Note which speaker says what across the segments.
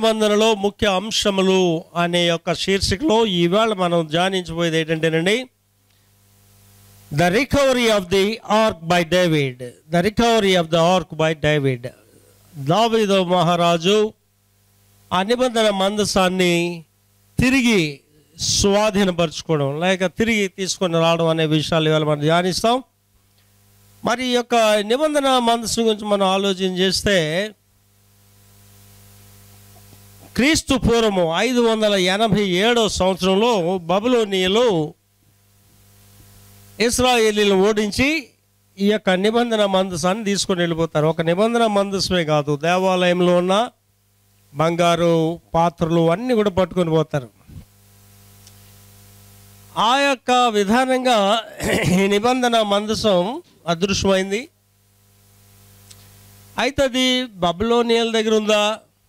Speaker 1: నిబంధనలో ముఖ్య అంశములు అనే యొక్క శీర్షికలో ఈవేళ మనం ధ్యానించబోయేది ఏంటంటేనండి the recovery of the ark by David the recovery of the ark by David దావీదో మహారాజు ఆ నిబంధన మందసాన్ని తిరిగి స్వాధీనపరచుకోవడం లేక తిరిగి తీసుకొని రావడం అనే విషయాలు ఇవాళ మనం ధ్యానిస్తాం మరి ఈ యొక్క నిబంధన మందసం గురించి మనం ఆలోచన చేస్తే క్రీస్తు పూర్వము ఐదు వందల ఎనభై ఏడో సంవత్సరంలో బబులోనియలు ఇస్రాయేలీలు ఓడించి ఈ యొక్క నిబంధన మందసాన్ని తీసుకొని వెళ్ళిపోతారు ఒక నిబంధన మందసమే కాదు దేవాలయంలో ఉన్న బంగారు పాత్రలు అన్నీ కూడా పట్టుకొని పోతారు ఆ యొక్క విధానంగా ఈ నిబంధన మందసం అదృశ్యమైంది అయితే అది బబులోనియల దగ్గర ఉందా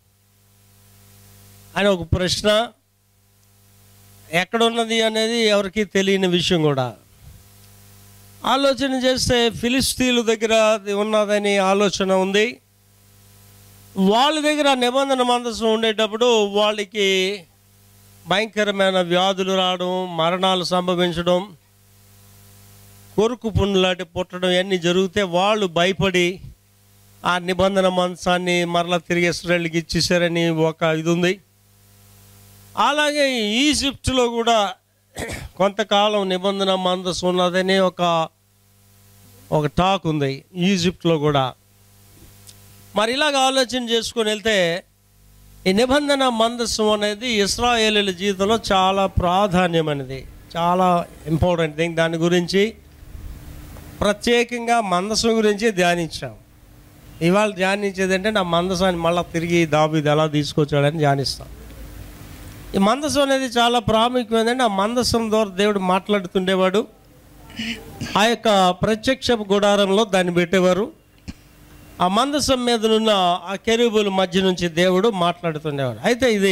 Speaker 1: అని ఒక ప్రశ్న ఎక్కడున్నది అనేది ఎవరికి తెలియని విషయం కూడా ఆలోచన చేస్తే ఫిలిస్తీన్ల దగ్గర అది ఉన్నదని ఆలోచన ఉంది వాళ్ళ దగ్గర నిబంధన మందసం ఉండేటప్పుడు వాళ్ళకి భయంకరమైన వ్యాధులు రావడం మరణాలు సంభవించడం కొరుకు పుండ్లాంటి పుట్టడం ఇవన్నీ జరిగితే వాళ్ళు భయపడి ఆ నిబంధన మంచాన్ని మరలా తిరిగి ఇస్రాయల్కి ఇచ్చేసారని ఒక ఇది ఉంది అలాగే ఈజిప్ట్లో కూడా కొంతకాలం నిబంధన మందసం ఉన్నదని ఒక ఒక టాక్ ఉంది ఈజిప్ట్లో కూడా మరి ఇలాగ ఆలోచన చేసుకొని వెళ్తే ఈ నిబంధన మందస్సం అనేది ఇస్రాయేలీల జీవితంలో చాలా ప్రాధాన్యమైనది చాలా ఇంపార్టెంట్ థింగ్ దాని గురించి ప్రత్యేకంగా మందసం గురించి ధ్యానించాం ఇవాళ ధ్యానించేది అంటే నా మందసాన్ని మళ్ళీ తిరిగి దాబీది ఎలా తీసుకొచ్చాడని ధ్యానిస్తాం ఈ మందసం అనేది చాలా ప్రాముఖ్యమైనది ఆ మందసం ద్వారా దేవుడు మాట్లాడుతుండేవాడు ఆ యొక్క ప్రత్యక్ష గుడారంలో దాన్ని పెట్టేవారు ఆ మందసం మీద ఉన్న ఆ కెరూబుల మధ్య నుంచి దేవుడు మాట్లాడుతుండేవాడు అయితే ఇది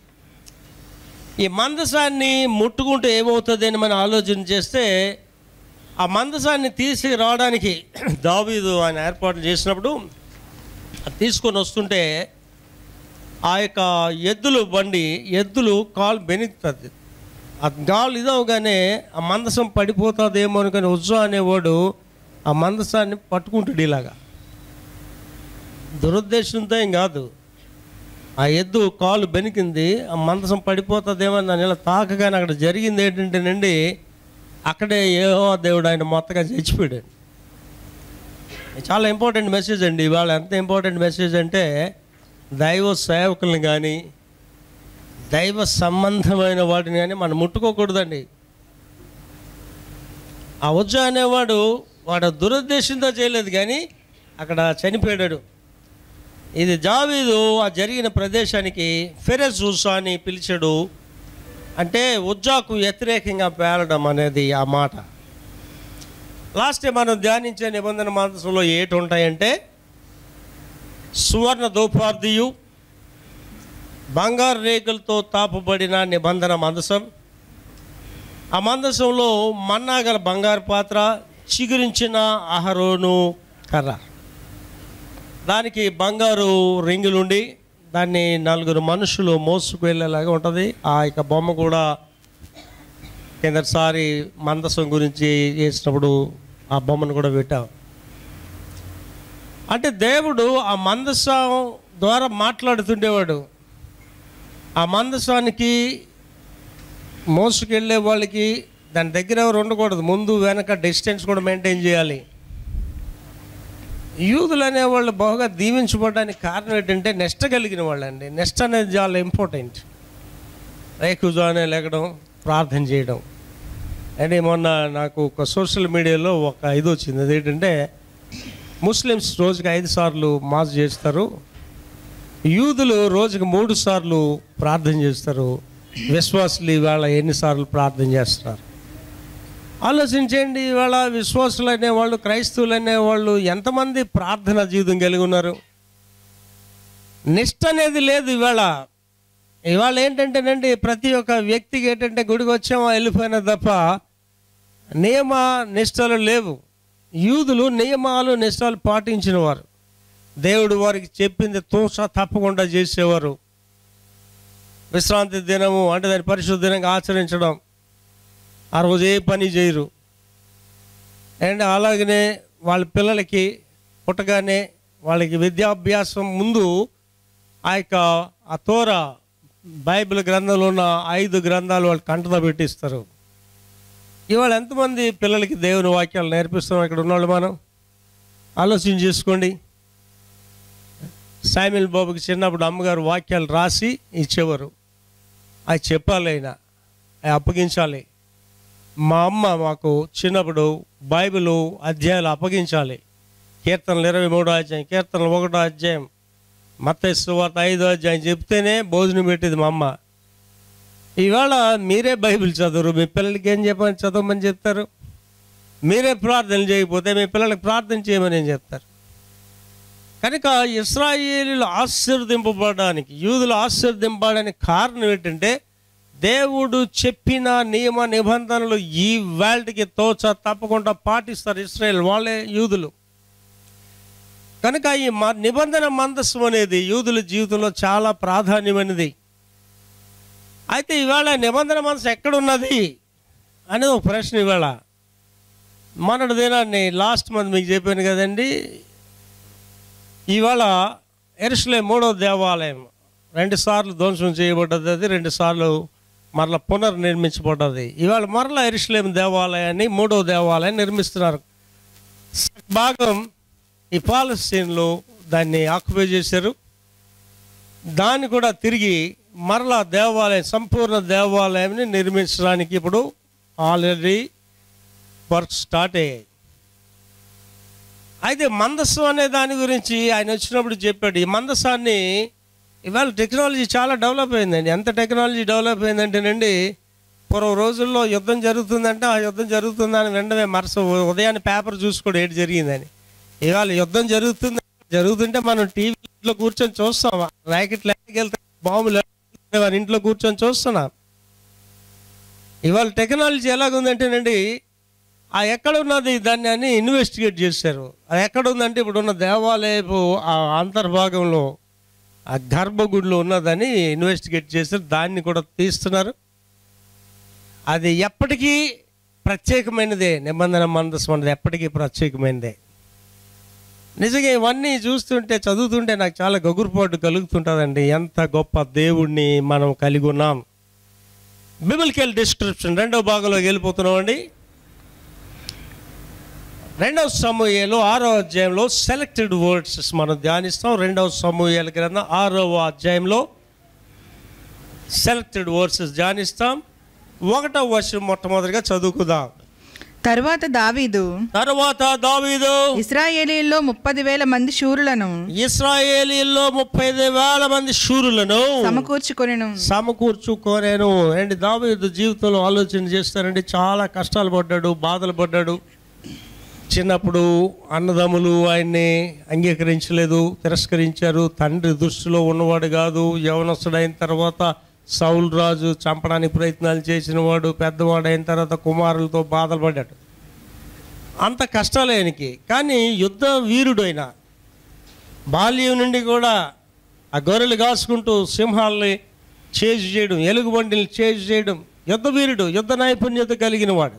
Speaker 1: ఈ మందసాన్ని ముట్టుకుంటే ఏమవుతుంది అని మనం ఆలోచన చేస్తే ఆ మందసాన్ని తీసి రావడానికి దావీదు ఆయన ఏర్పాట్లు చేసినప్పుడు అది తీసుకొని వస్తుంటే ఆ యొక్క ఎద్దులు బండి ఎద్దులు కాలు బెనుకుతుంది ఆ గాలు ఇదవగానే ఆ మందసం పడిపోతుందేమో అనుకుని ఉజ్జు అనేవాడు ఆ మందసాన్ని పట్టుకుంటాడు ఇలాగా దురుద్దేశంతో ఏం కాదు ఆ ఎద్దు కాలు బెనికింది ఆ మందసం పడిపోతుందేమో అని దాన్ని ఇలా తాకగానే అక్కడ జరిగింది ఏంటంటేనండి అక్కడే ఏహో దేవుడు ఆయన మొత్తగా చచ్చిపోయాడు ఇది చాలా ఇంపార్టెంట్ మెసేజ్ అండి ఇవాళ ఎంత ఇంపార్టెంట్ మెసేజ్ అంటే దైవ సేవకులను కానీ దైవ సంబంధమైన వాటిని కానీ మనం ముట్టుకోకూడదండి ఆ ఉజ్జ అనేవాడు వాడు దురుద్దేశంతో చేయలేదు కానీ అక్కడ చనిపోయాడు ఇది జావీదు ఆ జరిగిన ప్రదేశానికి ఫెరెజ్ ఉజ్జా అని పిలిచాడు అంటే ఉజ్జాకు వ్యతిరేకంగా పేలడం అనేది ఆ మాట లాస్ట్ టైం మనం ధ్యానించే నిబంధన మాంసంలో ఏటి ఉంటాయంటే సువర్ణ దోపార్దియు బంగారు రేకులతో తాపబడిన నిబంధన మందసం ఆ మందసంలో మన్నాగల బంగారు పాత్ర చిగురించిన అహరోను కర్ర దానికి బంగారు రింగులుండి దాన్ని నలుగురు మనుషులు మోసుకు వెళ్ళేలాగా ఉంటుంది ఆ యొక్క బొమ్మ కూడా కిందసారి మందసం గురించి చేసినప్పుడు ఆ బొమ్మను కూడా పెట్టాం అంటే దేవుడు ఆ మందసం ద్వారా మాట్లాడుతుండేవాడు ఆ మందసానికి మోసుకెళ్ళే వాళ్ళకి దాని దగ్గర ఎవరు ఉండకూడదు ముందు వెనక డిస్టెన్స్ కూడా మెయింటైన్ చేయాలి యూదులు అనేవాళ్ళు బాగా దీవించబడడానికి కారణం ఏంటంటే నెష్ట కలిగిన వాళ్ళండి నెష్ట అనేది చాలా ఇంపార్టెంట్ రేకుజానే లేకడం ప్రార్థన చేయడం అంటే మొన్న నాకు ఒక సోషల్ మీడియాలో ఒక ఇది వచ్చింది అదేంటంటే ముస్లిమ్స్ రోజుకి ఐదు సార్లు మాజ్ చేస్తారు యూదులు రోజుకి మూడు సార్లు ప్రార్థన చేస్తారు విశ్వాసులు ఇవాళ ఎన్నిసార్లు ప్రార్థన చేస్తున్నారు ఆలోచించండి ఇవాళ విశ్వాసులు అనేవాళ్ళు క్రైస్తవులు అనేవాళ్ళు ఎంతమంది ప్రార్థన జీవితం కలిగి ఉన్నారు నిష్ట అనేది లేదు ఇవాళ ఇవాళ ఏంటంటేనండి ప్రతి ఒక్క వ్యక్తికి ఏంటంటే గుడికి వచ్చామా వెళ్ళిపోయినా తప్ప నియమ నిష్టలు లేవు యూదులు నియమాలు నిష్టాలు పాటించిన వారు దేవుడు వారికి చెప్పింది తోస తప్పకుండా చేసేవారు విశ్రాంతి దినము అంటే దాని పరిశుద్ధ దినంగా ఆచరించడం ఆ రోజు ఏ పని చేయరు అండ్ అలాగనే వాళ్ళ పిల్లలకి పుట్టగానే వాళ్ళకి విద్యాభ్యాసం ముందు ఆ యొక్క ఆ తోర బైబిల్ గ్రంథంలో ఉన్న ఐదు గ్రంథాలు వాళ్ళు కంటతో పెట్టిస్తారు ఇవాళ ఎంతమంది పిల్లలకి దేవుని వాక్యాలు నేర్పిస్తున్నాం ఇక్కడ ఉన్నవాళ్ళు మనం ఆలోచన చేసుకోండి సామిల్ బాబుకి చిన్నప్పుడు అమ్మగారు వాక్యాలు రాసి ఇచ్చేవారు అవి చెప్పాలి అయినా అవి అప్పగించాలి మా అమ్మ మాకు చిన్నప్పుడు బైబిల్ అధ్యాయాలు అప్పగించాలి కీర్తనలు ఇరవై మూడో అధ్యాయం కీర్తనలు ఒకటో అధ్యాయం మత్తయి సువార్త ఐదో అధ్యాయం చెప్తేనే భోజనం పెట్టేది మా అమ్మ ఇవాళ మీరే బైబిల్ చదవరు మీ పిల్లలకి ఏం చెప్పమని చదవమని చెప్తారు మీరే ప్రార్థన చేయకపోతే మీ పిల్లలకి ప్రార్థన చేయమని ఏం చెప్తారు కనుక ఇస్రాయేలీలు ఆశీర్వదింపబడడానికి యూదులు ఆశీర్వదింపడానికి కారణం ఏంటంటే దేవుడు చెప్పిన నియమ నిబంధనలు ఈ వరల్డ్కి తోచ తప్పకుండా పాటిస్తారు ఇస్రాయేల్ వాళ్ళే యూదులు కనుక ఈ మ నిబంధన మందస్సు అనేది యూదుల జీవితంలో చాలా ప్రాధాన్యమైనది అయితే ఇవాళ నిబంధన మనసు ఎక్కడున్నది అనేది ఒక ప్రశ్న ఇవాళ మొన్నటి దినాన్ని లాస్ట్ మంత్ మీకు చెప్పాను కదండి ఇవాళ ఎరుసలే మూడో దేవాలయం రెండు సార్లు ధ్వంసం చేయబడ్డది అది రెండు సార్లు మరలా పునర్నిర్మించబడ్డది ఇవాళ మరలా ఎరుసలేం దేవాలయాన్ని మూడో దేవాలయాన్ని నిర్మిస్తున్నారు భాగం ఈ పాలస్తీన్లో దాన్ని ఆక్యుపై చేశారు దాన్ని కూడా తిరిగి మరలా దేవాలయం సంపూర్ణ దేవాలయాన్ని నిర్మించడానికి ఇప్పుడు ఆల్రెడీ వర్క్ స్టార్ట్ అయ్యాయి అయితే మందస్సు అనే దాని గురించి ఆయన వచ్చినప్పుడు చెప్పాడు ఈ మందస్సాన్ని ఇవాళ టెక్నాలజీ చాలా డెవలప్ అయిందండి ఎంత టెక్నాలజీ డెవలప్ అయిందంటేనండి పూర్వ రోజుల్లో యుద్ధం జరుగుతుందంటే ఆ యుద్ధం జరుగుతుందని వెంటనే మరస ఉదయాన్నే పేపర్ చూసుకోవడం ఏంటి జరిగిందని ఇవాళ యుద్ధం జరుగుతుంది జరుగుతుంటే మనం టీవీలో కూర్చొని చూస్తాం ర్యాకెట్ లేకెళ్తే బాంబులు వారి ఇంట్లో కూర్చొని చూస్తున్నాం ఇవాళ టెక్నాలజీ ఎలాగుందంటేనండి ఆ ఎక్కడ ఉన్నది దాన్ని అని ఇన్వెస్టిగేట్ చేశారు అది ఎక్కడ ఉందంటే ఇప్పుడు ఉన్న దేవాలయపు ఆ అంతర్భాగంలో ఆ గర్భగుడిలో ఉన్నదని ఇన్వెస్టిగేట్ చేశారు దాన్ని కూడా తీస్తున్నారు అది ఎప్పటికీ ప్రత్యేకమైనదే నిబంధన మందస్సు అన్నది ఎప్పటికీ ప్రత్యేకమైనదే నిజంగా ఇవన్నీ చూస్తుంటే చదువుతుంటే నాకు చాలా గగురుపాటు కలుగుతుంటుందండి ఎంత గొప్ప దేవుణ్ణి మనం కలిగి ఉన్నాం బిబిలికల్ డిస్క్రిప్షన్ రెండవ భాగంలోకి వెళ్ళిపోతున్నామండి రెండవ సమూహలు ఆరో అధ్యాయంలో సెలెక్టెడ్ వర్డ్స్ మనం ధ్యానిస్తాం రెండవ సమూహాల గ్రంథం ఆరవ అధ్యాయంలో సెలెక్టెడ్ వర్డ్స్ ధ్యానిస్తాం ఒకటవ వర్షం మొట్టమొదటిగా చదువుకుందాం
Speaker 2: తరువాత దావీదు
Speaker 1: తర్వాత దావీదు
Speaker 2: ఇస్రాయేలీల్లో ముప్పది వేల మంది శూరులను
Speaker 1: ఇస్రాయేలీల్లో ముప్పై ఐదు వేల మంది శూరులను
Speaker 2: సమకూర్చుకొనెను
Speaker 1: సమకూర్చుకోనేను అండి దావీదు జీవితంలో ఆలోచన చేస్తారండి చాలా కష్టాలు పడ్డాడు బాధలు పడ్డాడు చిన్నప్పుడు అన్నదమ్ములు ఆయన్ని అంగీకరించలేదు తిరస్కరించారు తండ్రి దృష్టిలో ఉన్నవాడు కాదు యవనస్తుడైన తర్వాత సౌల్ రాజు చంపడానికి ప్రయత్నాలు చేసినవాడు పెద్దవాడు అయిన తర్వాత కుమారులతో బాధలు పడ్డాడు అంత కష్టాలు ఆయనకి కానీ యుద్ధ వీరుడైన బాల్యం నుండి కూడా ఆ గొర్రెలు కాసుకుంటూ సింహాలని చేజ్ చేయడం ఎలుగుబండిని చేజ్ చేయడం యుద్ధ వీరుడు యుద్ధ నైపుణ్యత కలిగిన వాడు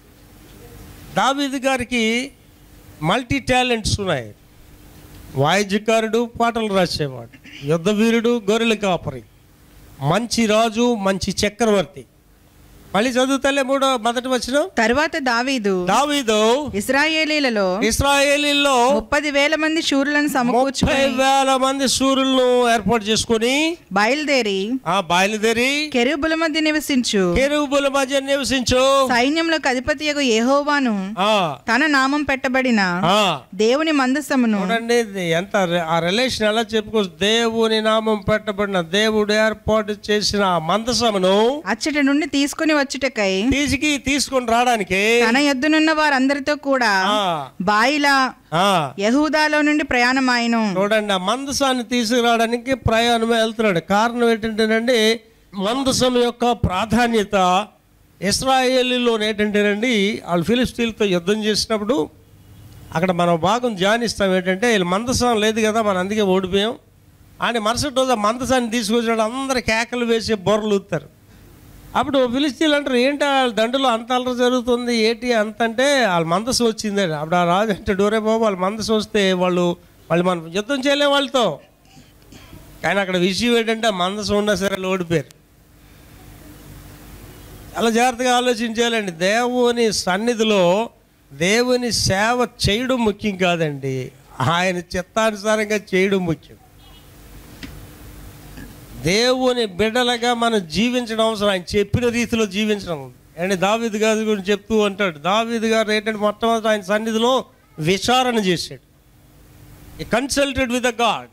Speaker 1: దావీదు గారికి మల్టీ టాలెంట్స్ ఉన్నాయి వాయిద్యకారుడు పాటలు రాసేవాడు యుద్ధ వీరుడు గొర్రెల కాపరి మంచి రాజు మంచి చక్రవర్తి మళ్ళీ చదువుతలే మూడో మొదటి వచ్చిన
Speaker 2: తరువాత దావీదు
Speaker 1: దావీదు
Speaker 2: ఇస్రాయేలీలలో
Speaker 1: ఇస్రాయేలీల్లో
Speaker 2: ముప్పది వేల మంది శూరులను
Speaker 1: ముప్పై
Speaker 2: సమకూర్చుకొని
Speaker 1: వేల మంది సూర్యులను ఏర్పాటు చేసుకొని
Speaker 2: బయలుదేరి
Speaker 1: ఆ బయలుదేరి
Speaker 2: కెరూబుల మధ్య నివసించు
Speaker 1: కెరూబుల మధ్య నివసించు
Speaker 2: సైన్యంలోకి అధిపతియగు యెహోవాను
Speaker 1: ఆ
Speaker 2: తన నామం పెట్టబడిన
Speaker 1: ఆ
Speaker 2: దేవుని మందసమును
Speaker 1: చూడండి ఇది ఎంత రి- ఆ రిలేషన్ ఎలా చెప్పుకోవచ్చు దేవుని నామం పెట్టబడిన దేవుడు ఏర్పాటు చేసిన ఆ మందసమును
Speaker 2: అచ్చటి నుండి తీసుకుని వచ్చుటకై
Speaker 1: తీసుకి తీసుకొని రావడానికి
Speaker 2: తన ఎద్దునున్న వారందరితో కూడా
Speaker 1: ఆ,
Speaker 2: బాయిలా
Speaker 1: ఆ,
Speaker 2: యహూదాలో నుండి ప్రయాణమాయను
Speaker 1: చూడండి ఆ మందసాన్ని తీసుకురావడానికి ప్రయాణం వెళ్తున్నాడు కారణం ఏంటంటేనండి మందసం యొక్క ప్రాధాన్యత ఇస్రాయేలీలో ఏంటంటేనండి వాళ్ళు ఫిలిస్తీన్తో యుద్ధం చేసినప్పుడు అక్కడ మనం భాగం ధ్యానిస్తాం ఏంటంటే వీళ్ళు మందసం లేదు కదా మనం అందుకే ఓడిపోయాం ఆయన మరుసటి రోజు ఆ మందసాన్ని తీసుకొచ్చాడు అందరు కేకలు వేసి బొర్రలు ఊతారు అప్పుడు ఫిలిస్తీన్లు అంటారు ఏంటి వాళ్ళ దండులో అంత అల్లరి జరుగుతుంది ఏంటి అంత అంటే వాళ్ళ మందసు వచ్చిందని అప్పుడు ఆ రాజు అంటే డోరే బాబు వాళ్ళ మందసు వస్తే వాళ్ళు వాళ్ళు మనం యుద్ధం చేయలేం వాళ్ళతో కానీ అక్కడ విషయం ఏంటంటే ఆ మందసు ఉన్నా సరే వాళ్ళు ఓడిపోయారు చాలా జాగ్రత్తగా ఆలోచించాలండి దేవుని సన్నిధిలో దేవుని సేవ చేయడం ముఖ్యం కాదండి ఆయన చిత్తానుసారంగా చేయడం ముఖ్యం దేవుని బిడ్డలుగా మనం జీవించడం అవసరం ఆయన చెప్పిన రీతిలో జీవించడం అండ్ దావీదు గారి గురించి చెప్తూ అంటాడు దావీదు గారు ఏంటంటే మొట్టమొదటి ఆయన సన్నిధిలో విచారణ చేశాడు కన్సల్టెడ్ విత్ ద గాడ్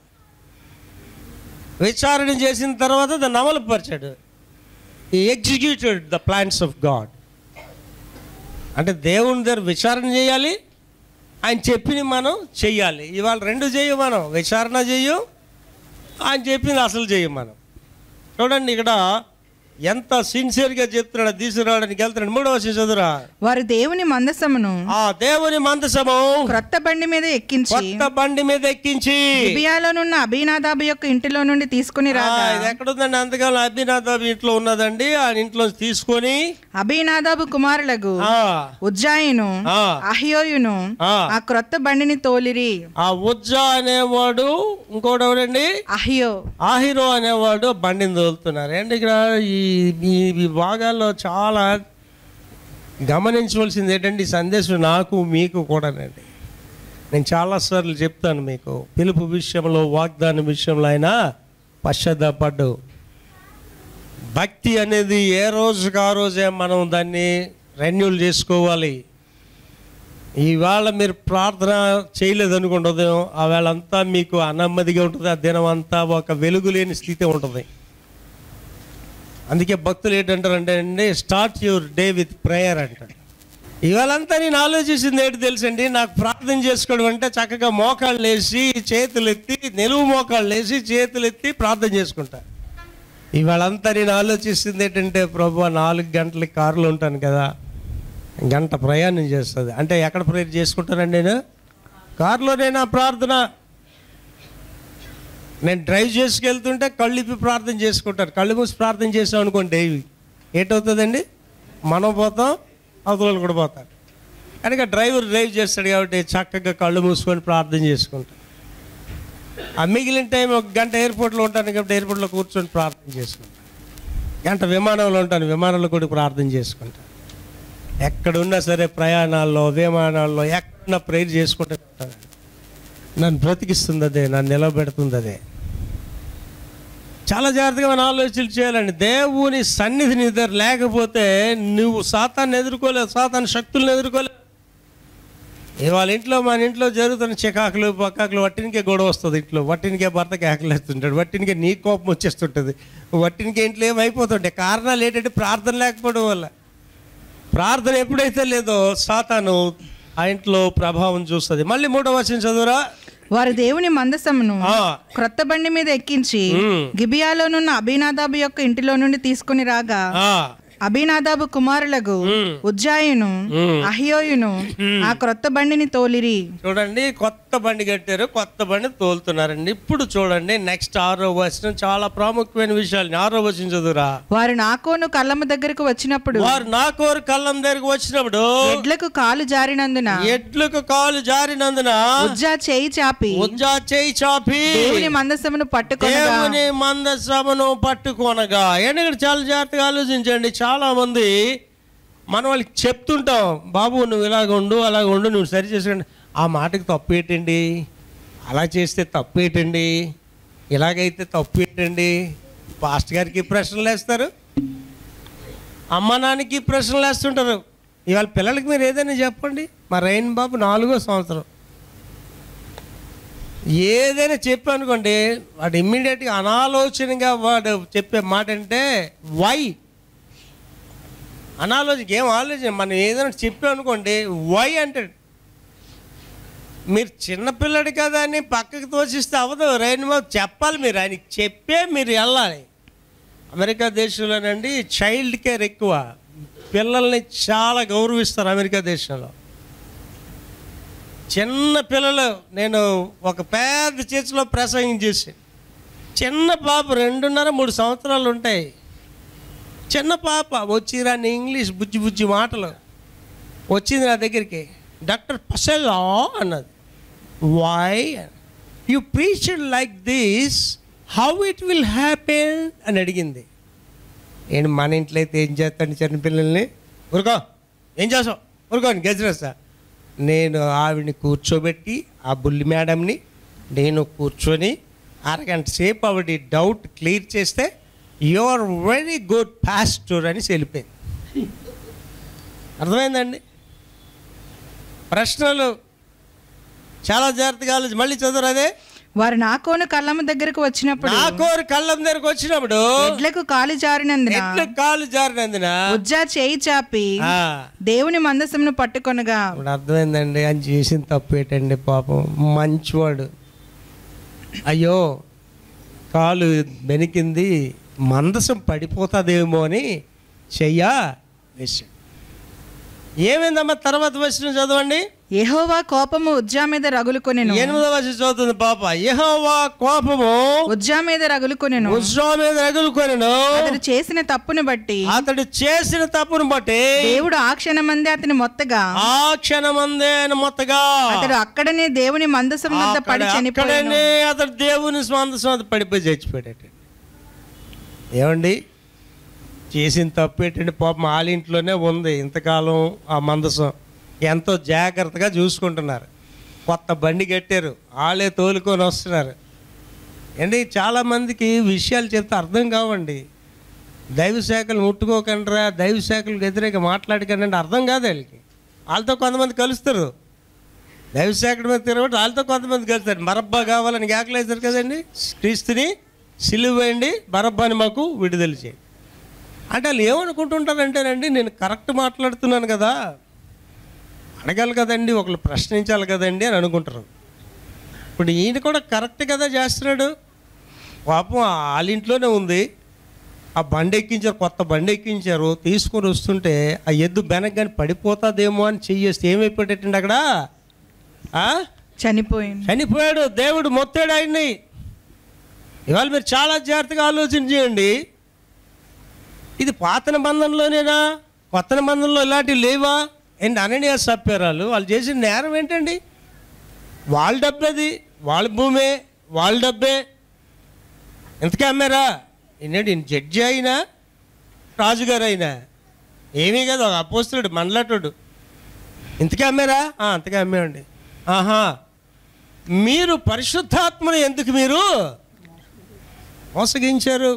Speaker 1: విచారణ చేసిన తర్వాత దాన్ని అమలుపరిచాడు ఈ executed the plans of God అంటే దేవుని దగ్గర విచారణ చేయాలి ఆయన చెప్పిన మనం చెయ్యాలి ఇవాళ రెండు చేయం మనం విచారణ చెయ్యం ఆయన చెప్పింది అసలు చెయ్యం మనం చూడండి ఇక్కడ ఎంత సిన్సియర్గా చెప్తున్నాడు తీసుకురావడానికి వెళ్తున్నాడు మూడవ వచనం చదువురా
Speaker 2: వారు దేవుని మందసమును
Speaker 1: ఆ దేవుని మందసము
Speaker 2: క్రొత్త బండి మీద ఎక్కించి
Speaker 1: కొత్త బండి మీద ఎక్కించి
Speaker 2: గిబియాలోనున్న అభినాదాబు యొక్క ఇంటిలో నుండి తీసుకుని
Speaker 1: ఆ,
Speaker 2: రాగా
Speaker 1: ఇది ఎక్కడుందండి అంతకాలం అభినాథ్ ఇంట్లో ఉన్నదండి ఆయన ఇంట్లో తీసుకొని
Speaker 2: అభినాదాబు కుమారులకు
Speaker 1: ఆ,
Speaker 2: ఉజ్జాయిను
Speaker 1: ఆ,
Speaker 2: అహియోయును
Speaker 1: ఆ.
Speaker 2: ఆ క్రొత్త బండిని తోలిరి
Speaker 1: ఆ ఉజ్జా అనేవాడు ఇంకోటి ఎవరండి
Speaker 2: అహియో
Speaker 1: ఆహిరో అనేవాడు బండిని తోలుతున్నారు అండ్ ఇక్కడ ఈ ఈ ఈ భాగాల్లో చాలా గమనించవలసింది ఏంటంటే ఈ సందేశం నాకు మీకు కూడానండి నేను చాలాసార్లు చెప్తాను మీకు పిలుపు విషయంలో వాగ్దానం విషయంలో అయినా పశ్చాత్తాపడ్డు భక్తి అనేది ఏ రోజుకి ఆ రోజే మనం దాన్ని రెన్యూల్ చేసుకోవాలి ఈవేళ మీరు ప్రార్థన చేయలేదు అనుకోండి ఉదయం ఆ వేళంతా మీకు అనమ్మదిగా ఉంటుంది ఆ దినం అంతా ఒక వెలుగు లేని స్థితి ఉంటుంది అందుకే భక్తులు ఏంటంటారంటే అండి start your day with prayer అంటారు ఇవాళంతా నేను ఆలోచించింది ఏంటి తెలుసండి నాకు ప్రార్థన చేసుకోవడం అంటే చక్కగా మోకాళ్ళు వేసి చేతులు ఎత్తి నిలువు మోకాళ్ళు వేసి చేతులు ఎత్తి ప్రార్థన చేసుకుంటా ఇవాళంతా నేను ఆలోచిస్తుంది ఏంటంటే ప్రభు నాలుగు గంటలకి కారులో ఉంటాను కదా గంట ప్రయాణం చేస్తుంది అంటే ఎక్కడ ప్రేయర్ చేసుకుంటానండి నేను కారులోనే నా ప్రార్థన నేను డ్రైవ్ చేసుకెళ్తుంటే కళ్ళు ఇప్పి ప్రార్థన చేసుకుంటారు కళ్ళు మూసి ప్రార్థన చేసాం అనుకోండి ఏటవుతుందండి మనం పోతాం అవతల కూడా పోతారు కనుక డ్రైవర్ డ్రైవ్ చేస్తాడు కాబట్టి చక్కగా కళ్ళు మూసుకొని ప్రార్థన చేసుకుంటాం ఆ మిగిలిన టైం ఒక గంట ఎయిర్పోర్ట్లో ఉంటాను కాబట్టి ఎయిర్పోర్ట్లో కూర్చొని ప్రార్థన చేసుకుంటాను గంట విమానంలో ఉంటాను విమానంలో కూడా ప్రార్థన చేసుకుంటాను ఎక్కడున్నా సరే ప్రయాణాల్లో విమానాల్లో ఎక్కడున్నా ప్రేయర్ చేసుకుంటూ ఉంటాను నన్ను బ్రతికిస్తుంది అదే నన్ను నిలబెడుతుంది అదే చాలా జాగ్రత్తగా మనం ఆలోచన చేయాలండి దేవుని సన్నిధి నీ దగ్గర లేకపోతే నువ్వు సాతాన్ని ఎదుర్కోలేవు సాతాన్ శక్తులను ఎదుర్కోలేవు ఇవాళ ఇంట్లో మన ఇంట్లో జరుగుతున్న చికాకులు పక్కాకులు వట్టినికే గొడవ వస్తుంది ఇంట్లో వట్టినికే భర్త కేకలేస్తుంటాడు వట్టినికే నీ కోపం వచ్చేస్తుంటుంది వట్టినికే ఇంట్లో ఏమైపోతుంటాయి కారణాలు ఏంటంటే ప్రార్థన లేకపోవడం వల్ల ప్రార్థన ఎప్పుడైతే లేదో సాతాను ఆ ఇంట్లో ప్రభావం చూస్తుంది మళ్ళీ మూడో వచ్చిన చదువురా
Speaker 2: వారు దేవుని మందసమును
Speaker 1: ఆ,
Speaker 2: క్రొత్త బండి మీద ఎక్కించి
Speaker 1: ఉమ్,
Speaker 2: గిబియాలోనున్న అభినాదాబు యొక్క ఇంటిలో నుండి తీసుకుని రాగా
Speaker 1: ఆ,
Speaker 2: అభినాదాబు కుమారులకు
Speaker 1: ఉమ్,
Speaker 2: ఉజ్జాయును
Speaker 1: ఉమ్.
Speaker 2: అహియోయును ఆ క్రొత్త బండిని తోలిరి
Speaker 1: చూడండి కొత్త బండి కట్టారు కొత్త బండి తోలుతున్నారండి ఇప్పుడు చూడండి నెక్స్ట్ ఆరో వచనం చాలా ప్రాముఖ్యమైన విషయాలు ఆరో వచనం చదువురా
Speaker 2: వారు నాకోను కళ్ళము దగ్గరకు వచ్చినప్పుడు
Speaker 1: వారు నా కోరు కళ్ళం దగ్గరకు వచ్చినప్పుడు
Speaker 2: ఎడ్లకు కాలు జారినందున
Speaker 1: ఎడ్లకు కాలు జారినందున
Speaker 2: ఉజ్జా చేయి చాపి
Speaker 1: ఉజ్జా చేయి చాపి
Speaker 2: దేవుని మందసమును పట్టుకొనగా
Speaker 1: దేవుని మందసమును పట్టుకొనగా ఎందుకంటే చాలా జాగ్రత్తగా ఆలోచించండి చాలా మంది మనం వాళ్ళకి చెప్తుంటాం బాబు నువ్వు ఇలాగ ఉండు అలాగ ఉండు నువ్వు సరి చేసుకోండి ఆ మాటకి తప్పు ఏంటండి అలా చేస్తే తప్పు ఏంటండి ఇలాగైతే తప్పు ఏంటండి పాస్ట్ గారికి ప్రశ్నలు వేస్తారు అమ్మ నాన్నకి ప్రశ్నలు వేస్తుంటారు ఇవాళ పిల్లలకి మీరు ఏదైనా చెప్పండి మా రైన్ బాబు నాలుగో సంవత్సరం ఏదైనా చెప్పానుకోండి వాడు ఇమ్మీడియట్గా అనాలోచనగా వాడు చెప్పే మాట అంటే వై అనాలోచనకి ఏం ఆలోచన మనం ఏదైనా చెప్పామనుకోండి వై అంటాడు మీరు చిన్నపిల్లడు కదా అని పక్కకి తోసిస్తే అవ్వదు రైన్ బాబు చెప్పాలి మీరు ఆయనకి చెప్పే మీరు వెళ్ళాలి అమెరికా దేశంలోనండి చైల్డ్ కేర్ ఎక్కువ పిల్లల్ని చాలా గౌరవిస్తారు అమెరికా దేశంలో చిన్న పిల్లలు నేను ఒక పెద్ద చర్చిలో ప్రసంగం చేసి చిన్న పాప రెండున్నర మూడు సంవత్సరాలు ఉంటాయి చిన్న పాప వచ్చిరాని ఇంగ్లీష్ బుజ్జి బుజ్జి మాటలు వచ్చింది నా దగ్గరికి డాక్టర్ పసెలా అన్నది why you preached like this how it will happen అని అడిగింది నేను మన ఇంట్లో అయితే ఏం చేస్తాను చిన్నపిల్లల్ని ఊరుకో ఏం చేసావు ఊరుకోని గెజరేస్తా నేను ఆవిడని కూర్చోబెట్టి ఆ బుల్లి మేడంని నేను కూర్చొని అరగంట సేపు ఆవిడ డౌట్ క్లియర్ చేస్తే you are very good pastor అని వెళ్ళిపోయింది అర్థమైందండి ప్రశ్నలు చాలా జాగ్రత్తగా ఆలోచి మళ్ళీ చదువు అదే
Speaker 2: వారు నాకోను కళ్ళమ్మ దగ్గరకు వచ్చినప్పుడు
Speaker 1: నా కోరి కళ్ళం దగ్గరకు వచ్చినప్పుడు
Speaker 2: ఎడ్లకు కాలు జారినందున
Speaker 1: ఎట్ల కాలు జారినందున
Speaker 2: ఉజ్జా చేయి చాపి
Speaker 1: ఆ,
Speaker 2: దేవుని మందసమును పట్టుకొనగా
Speaker 1: ఇప్పుడు అర్థమైందండి ఆయన చేసిన తప్పు ఏంటండి పాపం మంచివాడు అయ్యో కాలు బెనికింది మందసం పడిపోతుందేమో అని చెయ్యా వేసాడు ఏమైందమ్మా తర్వాత వచ్చిన చదవండి
Speaker 2: యెహోవా కోపము ఉజ్జా మీద రగులుకొనెను
Speaker 1: ఎనిమిదవ వచ్చి చదువుతుంది పాప యెహోవా కోపము
Speaker 2: ఉజ్జా మీద రగులుకొనెను
Speaker 1: ఉజ్రా మీద రగులుకొనెను
Speaker 2: అతడు చేసిన తప్పును బట్టి
Speaker 1: అతడు చేసిన తప్పును బట్టి
Speaker 2: దేవుడు ఆ క్షణమందే అతని మొత్తగా
Speaker 1: ఆ క్షణమందే ఆయన మొత్తగా
Speaker 2: అతడు అక్కడనే దేవుని మందసం వద్ద పడి
Speaker 1: అక్కడ-
Speaker 2: చనిపోయాను
Speaker 1: అక్కడనే అతడు దేవుని స్వంత పడిపోయి చచ్చిపోయాడు ఏమండి చేసిన తప్పు ఏంటంటే పాపం వాళ్ళ ఇంట్లోనే ఉంది ఇంతకాలం ఆ మందసం ఎంతో జాగ్రత్తగా చూసుకుంటున్నారు కొత్త బండి కట్టారు వాళ్ళే తోలుకొని వస్తున్నారు అండి చాలామందికి విషయాలు చెప్తే అర్థం కావండి దైవ శాఖలు ముట్టుకోకండిరా దైవ శాఖలకు వ్యతిరేక మాట్లాడకండి అంటే అర్థం కాదు వాళ్ళకి వాళ్ళతో కొంతమంది కలుస్తారు దైవ శాఖల మీద తిరగబట్టి వాళ్ళతో కొంతమంది కలుస్తారు మరబ్బా కావాలని కేకలేస్తారు కదండి క్రీస్తుని సిలువ వేయండి మరబ్బాని మాకు విడుదల చేయండి అంటే వాళ్ళు ఏమనుకుంటుంటారంటేనండి నేను కరెక్ట్ మాట్లాడుతున్నాను కదా అడగాలి కదండి ఒకళ్ళు ప్రశ్నించాలి కదండి అని అనుకుంటారు ఇప్పుడు ఈయన కూడా కరెక్ట్ కదా చేస్తున్నాడు పాపం వాళ్ళ ఇంట్లోనే ఉంది ఆ బండి ఎక్కించారు కొత్త బండి ఎక్కించారు తీసుకొని వస్తుంటే ఆ ఎద్దు బెనక్ పడిపోతుందేమో అని చెయ్యేస్తే ఏమైపోయేటండి అక్కడ ఆ?
Speaker 2: చనిపోయింది
Speaker 1: చనిపోయాడు దేవుడు మొత్తాడు ఆయన్ని ఇవాళ మీరు చాలా జాగ్రత్తగా ఆలోచన చేయండి ఇది పాత నిబంధనలోనేనా కొత్త నిబంధనలో ఇలాంటివి లేవా ఏంటి అననీయ సప్యరాలు వాళ్ళు చేసిన నేరం ఏంటండి వాళ్ళ డబ్బేది వాళ్ళ భూమే వాళ్ళ డబ్బే ఎంతకే అమ్మారా ఏంటంటే జడ్జి అయినా రాజుగారు అయినా ఏమీ కదా ఒక అపోస్తుడు మండలటుడు ఇంతకే అమ్మారా "ఆ, అంతకే అమ్మేవండి ఆహా మీరు పరిశుద్ధాత్మను ఎందుకు మీరు మోసగించారు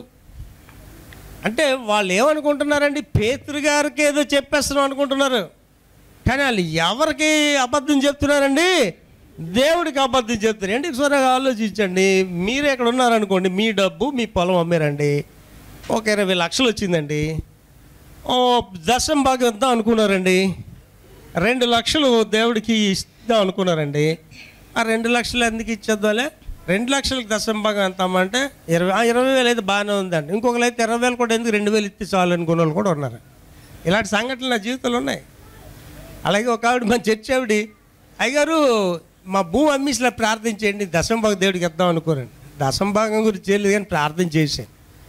Speaker 1: అంటే వాళ్ళు ఏమనుకుంటున్నారండి పేతురు గారికి ఏదో చెప్పేస్తున్నాం అనుకుంటున్నారు కానీ వాళ్ళు ఎవరికి అబద్ధం చెప్తున్నారండి దేవుడికి అబద్ధం చెప్తున్నారు ఏంటి సరే ఆలోచించండి మీరు ఎక్కడ ఉన్నారనుకోండి మీ డబ్బు మీ పొలం అమ్మారండి ఒక ఇరవై లక్షలు వచ్చిందండి ఓ దశం భాగం ఇద్దాం అనుకున్నారండి రెండు లక్షలు దేవుడికి ఇద్దాం అనుకున్నారండి ఆ రెండు లక్షలు ఎందుకు ఇచ్చేద్దాలే రెండు లక్షలకు దశం భాగం ఎంత అమ్మంటే ఇరవై ఆ ఇరవై వేలు అయితే బాగానే ఉందండి ఇంకొకరు అయితే ఇరవై వేలు కూడా ఎందుకు రెండు వేలు ఇస్తే చాలు అనుకున్న వాళ్ళు కూడా ఉన్నారు ఇలాంటి సంఘటనలు నా జీవితంలో ఉన్నాయి అలాగే ఒక ఆవిడ మన చర్చి ఆవిడ అయ్యగారు మా భూ అమ్మీస్లా ప్రార్థన చేయండి దశం భాగం దేవుడికి ఇద్దాం అనుకోరండి దశం భాగం గురించి చేయలేదు కానీ ప్రార్థన చేశాను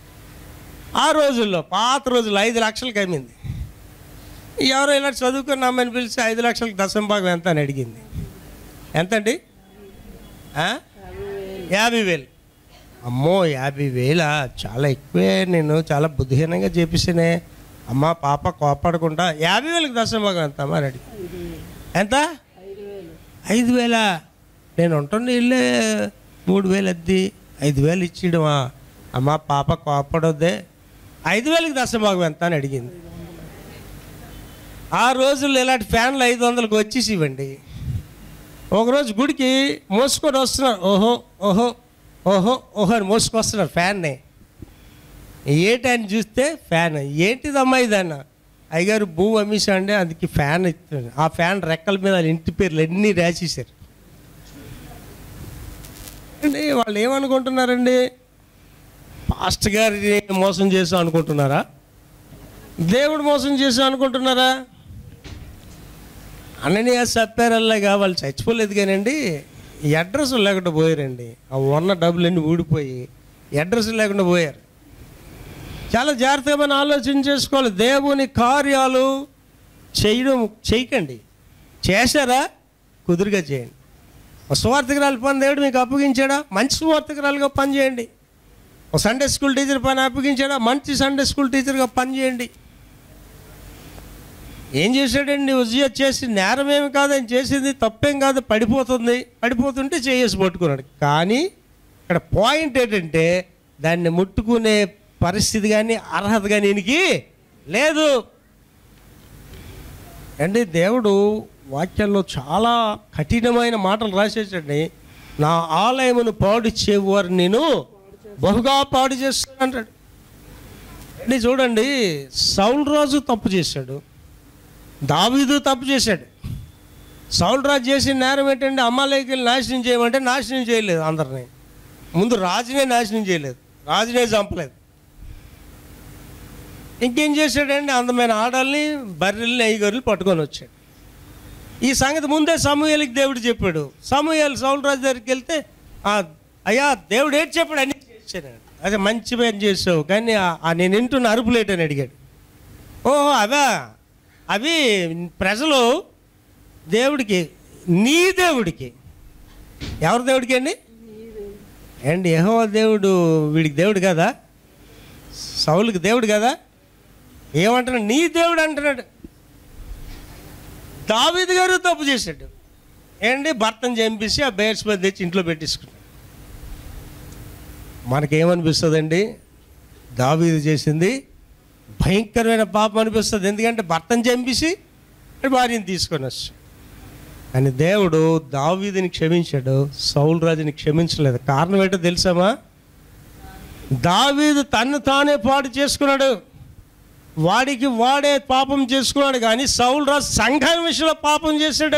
Speaker 1: ఆ రోజుల్లో పాత రోజుల్లో ఐదు లక్షలకి అమ్మింది ఎవరో ఇలా చదువుకున్న అమ్మని పిలిచి ఐదు లక్షలకు దశం భాగం ఎంత అని అడిగింది ఎంత అండి ఆ? యాభై వేలు అమ్మో యాభై వేలా చాలా ఎక్కువే నేను చాలా బుద్ధిహీనంగా చేపిస్తేనే అమ్మ పాప కోపడకుండా యాభై వేలకు దశం భాగం ఎంత అమ్మ అని అడిగి ఎంత ఐదు వేల నేను ఉంటున్న ఇల్లే మూడు వేలు అద్ది ఐదు వేలు ఇచ్చిడమా అమ్మ పాప కోపడొద్దే ఐదు వేలకి దశం భాగం ఎంత అని అడిగింది ఆ రోజుల్లో ఇలాంటి ఫ్యాన్లు ఐదు వందలకు వచ్చేసి ఇవ్వండి ఒకరోజు గుడికి మోసుకొని వస్తున్నారు ఓహో ఓహో ఓహో ఓహో అని మోసుకొస్తున్నారు ఫ్యాన్ని ఏంటని చూస్తే ఫ్యాన్ ఏంటిదమ్మా ఇదన్న అయ్యగారు భూ అమ్మేసా అండి అందుకే ఫ్యాన్ ఇస్తుంది ఆ ఫ్యాన్ రెక్కల మీద వాళ్ళ ఇంటి పేర్లు ఎన్ని రాసేసారు అండి వాళ్ళు ఏమనుకుంటున్నారండి పాస్టర్ గారిని మోసం చేసాం అనుకుంటున్నారా దేవుడు మోసం చేసాం అనుకుంటున్నారా అననీయ సప్పారల్లాగా వాళ్ళు చచ్చిపోలేదు కానండి ఈ అడ్రస్ లేకుండా పోయారండి ఆ ఉన్న డబ్బులన్నీ ఊడిపోయి అడ్రస్ లేకుండా పోయారు చాలా జాగ్రత్తగా మనం ఆలోచన చేసుకోవాలి దేవుని కార్యాలు చేయడం చేయకండి చేశారా కుదురుగా చేయండి ఒక సువార్థికరాలు పని దేవుడు మీకు అప్పగించాడా మంచి సువార్థికరాలుగా పని చేయండి ఒక సండే స్కూల్ టీచర్ పని అప్పగించాడా మంచి సండే స్కూల్ టీచర్గా పని చేయండి ఏం చేశాడండి ఉజ్జయ చేసి నేరం ఏమి కాదు ఆయన చేసింది తప్పేం కాదు పడిపోతుంది పడిపోతుంటే చేసి పట్టుకున్నాడు కానీ ఇక్కడ పాయింట్ ఏంటంటే దాన్ని ముట్టుకునే పరిస్థితి కానీ అర్హత కానీ ఈయనకి లేదు అండి దేవుడు వాక్యాల్లో చాలా కఠినమైన మాటలు రాసేసండి నా ఆలయమును పాడు చేవారు నేను బహుగా పాడు చేస్తాను అంటాడు అండి చూడండి సౌల్ రాజు తప్పు చేశాడు దావీదు తప్పు చేశాడు సౌల్ రాజు చేసిన నేరం ఏంటంటే అమ్మాలకి నాశనం చేయమంటే నాశనం చేయలేదు అందరిని ముందు రాజునే నాశనం చేయలేదు రాజునే చంపలేదు ఇంకేం చేశాడండి అందమైన ఆడల్ని బర్రెల్ని అయ్యగారులు పట్టుకొని వచ్చాడు ఈ సంగతి ముందే సమూహలకి దేవుడు చెప్పాడు సమూహలు సౌల్ రాజు దగ్గరికి వెళ్తే "ఆ, అయ్యా దేవుడు ఏంటి చెప్పాడు అన్ని చేశాడు అదే మంచి పని చేసావు కానీ ఆ- ఆ నేను వింటున్న అరుపులేటని అడిగాడు ఓహో అవా అవి ప్రజలు దేవుడికి నీ దేవుడికి ఎవరి దేవుడికి అండి అండి యహో దేవుడు వీడికి దేవుడు కదా సౌలుకి దేవుడు కదా ఏమంటున్నాడు నీ దేవుడు అంటున్నాడు దావీదు గారు తప్పు చేశాడు ఏంటి భర్తను చంపేసి ఆ బేర్స్పతి తెచ్చి ఇంట్లో పెట్టేసుకున్నాడు మనకేమనిపిస్తుందండి దావీదు చేసింది భయంకరమైన పాపం అనిపిస్తుంది ఎందుకంటే భర్తను చంపేసి భార్యను తీసుకొని వచ్చాడు కానీ దేవుడు దావీదుని క్షమించాడు సౌల్ రాజుని క్షమించలేదు కారణం ఏంటో తెలుసామా దావీదు తన్ను తానే పాడు చేసుకున్నాడు వాడికి వాడే పాపం చేసుకున్నాడు కానీ సౌల్ రాజు సంఘం విషయంలో పాపం చేశాడు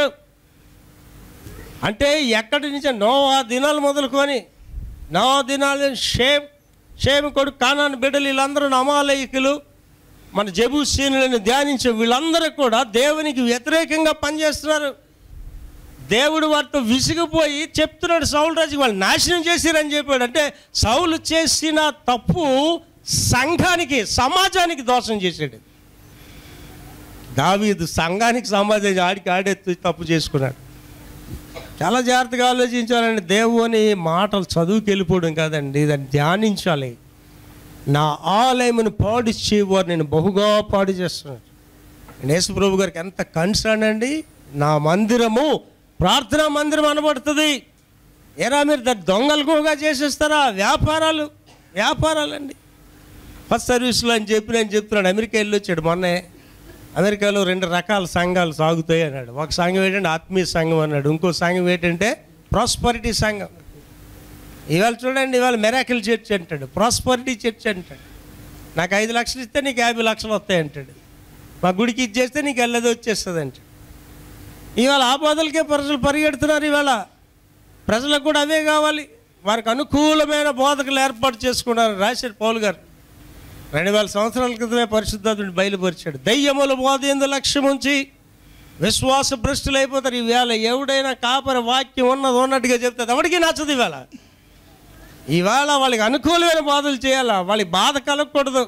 Speaker 1: అంటే ఎక్కడి నుంచి నో ఆ దినాలు మొదలుకొని నో దినాలు షేమ్ షేమ్ కొడుకు కానాని బిడ్డలు వీళ్ళందరూ నమాలయకులు మన జబుసీనులను ధ్యానించే వీళ్ళందరూ కూడా దేవునికి వ్యతిరేకంగా పనిచేస్తున్నారు దేవుడు వారితో విసిగిపోయి చెప్తున్నాడు సౌలు రాజుకి వాళ్ళు నాశనం చేసిరని చెప్పాడు అంటే సౌలు చేసిన తప్పు సంఘానికి సమాజానికి దోషం చేశాడు దావీదు సంఘానికి సమాజం ఆడికి ఆడే తప్పు చేసుకున్నాడు చాలా జాగ్రత్తగా ఆలోచించాలండి దేవుని మాటలు చదువుకి వెళ్ళిపోవడం కాదండి దాన్ని ధ్యానించాలి నా ఆలయమును పాడు చేయవారు నేను బహుగా పాడు చేస్తున్నాను యేసుప్రభు గారికి ఎంత కన్సర్న్ అండి నా మందిరము ప్రార్థనా మందిరం అనబడుతుంది ఏరా మీరు దాన్ని దొంగలుగా చేసేస్తారా వ్యాపారాలు వ్యాపారాలండి ఫస్ట్ సర్వీస్లో అని చెప్పి నేను చెప్తున్నాడు అమెరికా వెళ్ళి వచ్చాడు మొన్నే అమెరికాలో రెండు రకాల సంఘాలు సాగుతాయి అన్నాడు ఒక సంఘం ఏంటంటే ఆత్మీయ సంఘం అన్నాడు ఇంకో సంఘం ఏంటంటే ప్రాస్పరిటీ సంఘం ఇవాళ చూడండి ఇవాళ మెరాకిల్ చర్చ్ అంటాడు ప్రాస్పరిటీ చర్చ్ అంటాడు నాకు ఐదు లక్షలు ఇస్తే నీకు యాభై లక్షలు వస్తాయి అంటాడు మా గుడికి ఇది చేస్తే నీకు వెళ్ళదు వచ్చేస్తుంది అంటాడు ఇవాళ ఆ బోధలకే ప్రజలు పరిగెడుతున్నారు ఇవాళ ప్రజలకు కూడా అవే కావాలి వారికి అనుకూలమైన బోధకులు ఏర్పాటు చేసుకున్నారు రాశారు పౌలు గారు రెండు వేల సంవత్సరాల క్రితమే పరిశుద్ధాత్ముడు బయలుపరిచాడు దయ్యముల బోధ ఎందు లక్ష్యం ఉంచి విశ్వాస భ్రష్టులు అయిపోతారు ఈవేళ ఎవడైనా కాపరి వాక్యం ఉన్నది ఉన్నట్టుగా చెప్తే ఎవరికి నచ్చదు ఇవాళ ఇవాళ వాళ్ళకి అనుకూలమైన బాధలు చేయాలా వాళ్ళకి బాధ కలగకూడదు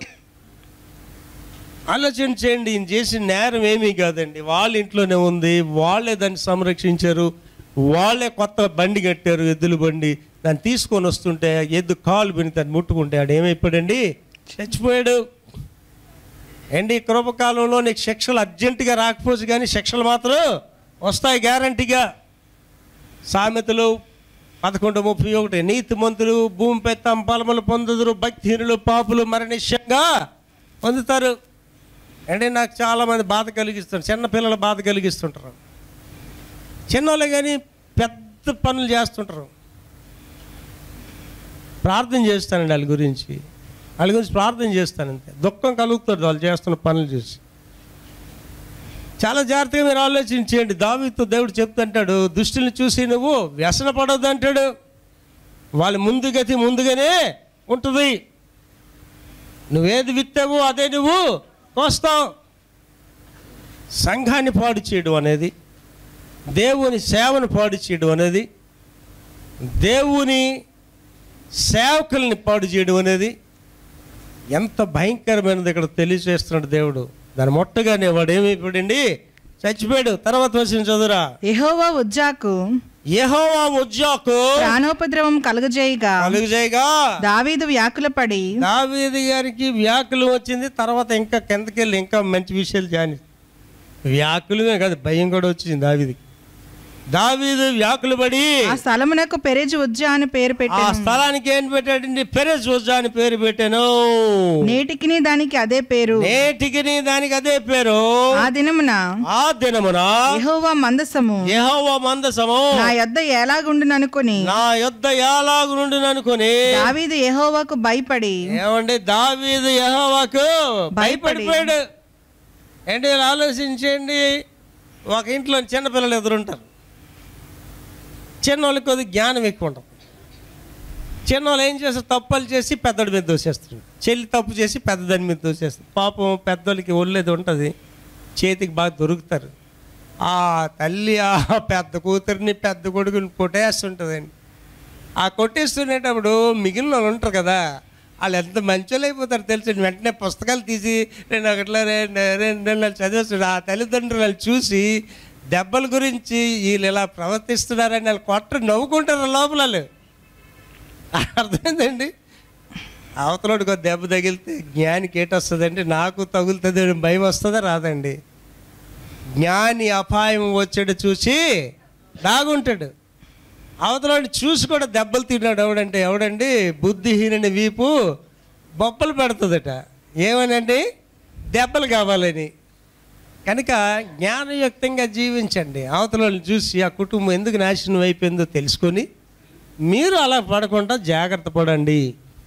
Speaker 1: ఆలోచన చేయండి ఈయన చేసిన నేరం ఏమీ కాదండి వాళ్ళ ఇంట్లోనే ఉంది వాళ్ళే దాన్ని సంరక్షించారు వాళ్ళే కొత్త బండి కట్టారు ఎద్దుల బండి దాన్ని తీసుకొని వస్తుంటే ఎద్దు కాలు విని దాన్ని ముట్టుకుంటే ఆడు ఏమైపోయాడండి చచ్చిపోయాడు ఏంటి ఈ కృపకాలంలో నీకు శిక్షలు అర్జెంటుగా రాకపోవచ్చు కానీ శిక్షలు మాత్రం వస్తాయి గ్యారంటీగా సామెతలు పదకొండు ముప్పై ఒకటి నీతిమంతులు భూమిపై తమ ఫలములు పొందుదురు భక్తిహీనులు పాపులు మరణిష్యంగా పొందుతారు అంటే నాకు చాలామంది బాధ కలిగిస్తారు చిన్న పిల్లలు బాధ కలిగిస్తుంటారు చిన్నోళ్ళే కానీ పెద్ద పనులు చేస్తుంటారు ప్రార్థన చేస్తానండి వాళ్ళ గురించి వాళ్ళ గురించి ప్రార్థన చేస్తాను అంతే దుఃఖం కలుగుతుంది వాళ్ళు చేస్తున్న పనులు చూసి చాలా జాగ్రత్తగా మీరు ఆలోచించేయండి దావితో దేవుడు చెప్తుంటాడు దుష్టుల్ని చూసి నువ్వు వ్యసన పడొద్దు అంటాడు వాళ్ళ ముందు గతి ముందుగానే ఉంటుంది నువ్వేది విత్తావో అదే నువ్వు కోస్తావు సంఘాన్ని పాడు చేయడం అనేది దేవుని సేవను పాడు చేయడం అనేది దేవుని సేవకుల్ని పాడు చేయడం అనేది ఎంత భయంకరమైనది ఇక్కడ తెలియజేస్తున్నాడు దేవుడు దాని మొట్టగానే వాడు ఏమైపోయాడండి చచ్చిపోయాడు తర్వాత వచ్చిన చదువురా
Speaker 2: యెహోవా ఉజ్జాకు
Speaker 1: యెహోవా ఉజ్జాకు
Speaker 2: ప్రాణోపద్రవం కలుగజేయగా
Speaker 1: కలుగు చేయగా
Speaker 2: దావీదు వ్యాకులపడి
Speaker 1: దావీది గారికి వ్యాకులు వచ్చింది తర్వాత ఇంకా కిందకెళ్ళి ఇంకా మంచి విషయాలు జాని వ్యాకులమే కాదు భయం కూడా వచ్చింది దావీదికి దావీదు వ్యాకులు పడి
Speaker 2: ఆ స్థలమునకు పెరెజు ఉజ్జా అని పేరు
Speaker 1: ఆ
Speaker 2: పెట్టాను
Speaker 1: స్థలానికి ఏం పెట్టాడండి పెరెస్ ఉజ్జా అని పేరు పెట్టాను
Speaker 2: నేటికిని దానికి అదే పేరు
Speaker 1: నేటికి నీ దానికి అదే పేరు
Speaker 2: ఆ దినమున
Speaker 1: ఆ దినమున
Speaker 2: యెహోవా మందసము
Speaker 1: యెహోవా మందసము
Speaker 2: నా యొద్ద ఎలాగుండుననుకొని
Speaker 1: నా యొద్ద ఎలాగు నుండి అనుకుని
Speaker 2: దావీదు యెహోవాకు భయపడి
Speaker 1: ఏమండి దావీదు యెహోవాకు
Speaker 2: భయపడి.
Speaker 1: భయపడిపోయాడు ఏంటి ఇలా ఆలోచించండి ఒక ఇంట్లో చిన్నపిల్లలు ఎదురుంటారు చిన్నోళ్ళకి కొద్ది జ్ఞానం ఎక్కువ ఉంటుంది చిన్నోళ్ళు ఏం చేస్తారు తప్పులు చేసి పెద్దోడి మీద దోసేస్తారు చెల్లి తప్పు చేసి పెద్దదాని మీద దోసేస్తారు పాపం పెద్దోళ్ళకి ఒళ్ళేది ఉంటుంది చేతికి బాగా దొరుకుతారు ఆ తల్లి ఆ పెద్ద కూతురిని పెద్ద కొడుకుని కొట్టేస్తుంటుందండి ఆ కొట్టేస్తునేటప్పుడు మిగిలిన వాళ్ళు ఉంటారు కదా వాళ్ళు ఎంత మంచోళ్ళు అయిపోతారు తెలుసు వెంటనే పుస్తకాలు తీసి రెండు ఒకటిలో రెండు రెండు రెండు నెలలు చదివేస్తాడు ఆ తల్లిదండ్రులు వాళ్ళు చూసి దెబ్బల గురించి వీళ్ళు ఇలా ప్రవర్తిస్తున్నారని వాళ్ళు కొట్ట నవ్వుకుంటారు లోపల వాళ్ళు. అర్థమైందండి అవతలోడికి ఒక దెబ్బ తగిలితే జ్ఞానికి ఏటొస్తుందండి నాకు తగులుతుంది అని భయం వస్తుందా రాదండి జ్ఞాని అపాయం వచ్చాడు చూసి దాగుంటాడు అవతలని చూసి కూడా దెబ్బలు తిన్నాడు ఎవడంటే ఎవడండి బుద్ధిహీనని వీపు బొప్పలు పెడుతుందట ఏమనండి దెబ్బలు కావాలని కనుక జ్ఞానయుక్తంగా జీవించండి అవతలని చూసి ఆ కుటుంబం ఎందుకు నాశనం అయిపోయిందో తెలుసుకొని మీరు అలా పడకుండా జాగ్రత్త పడండి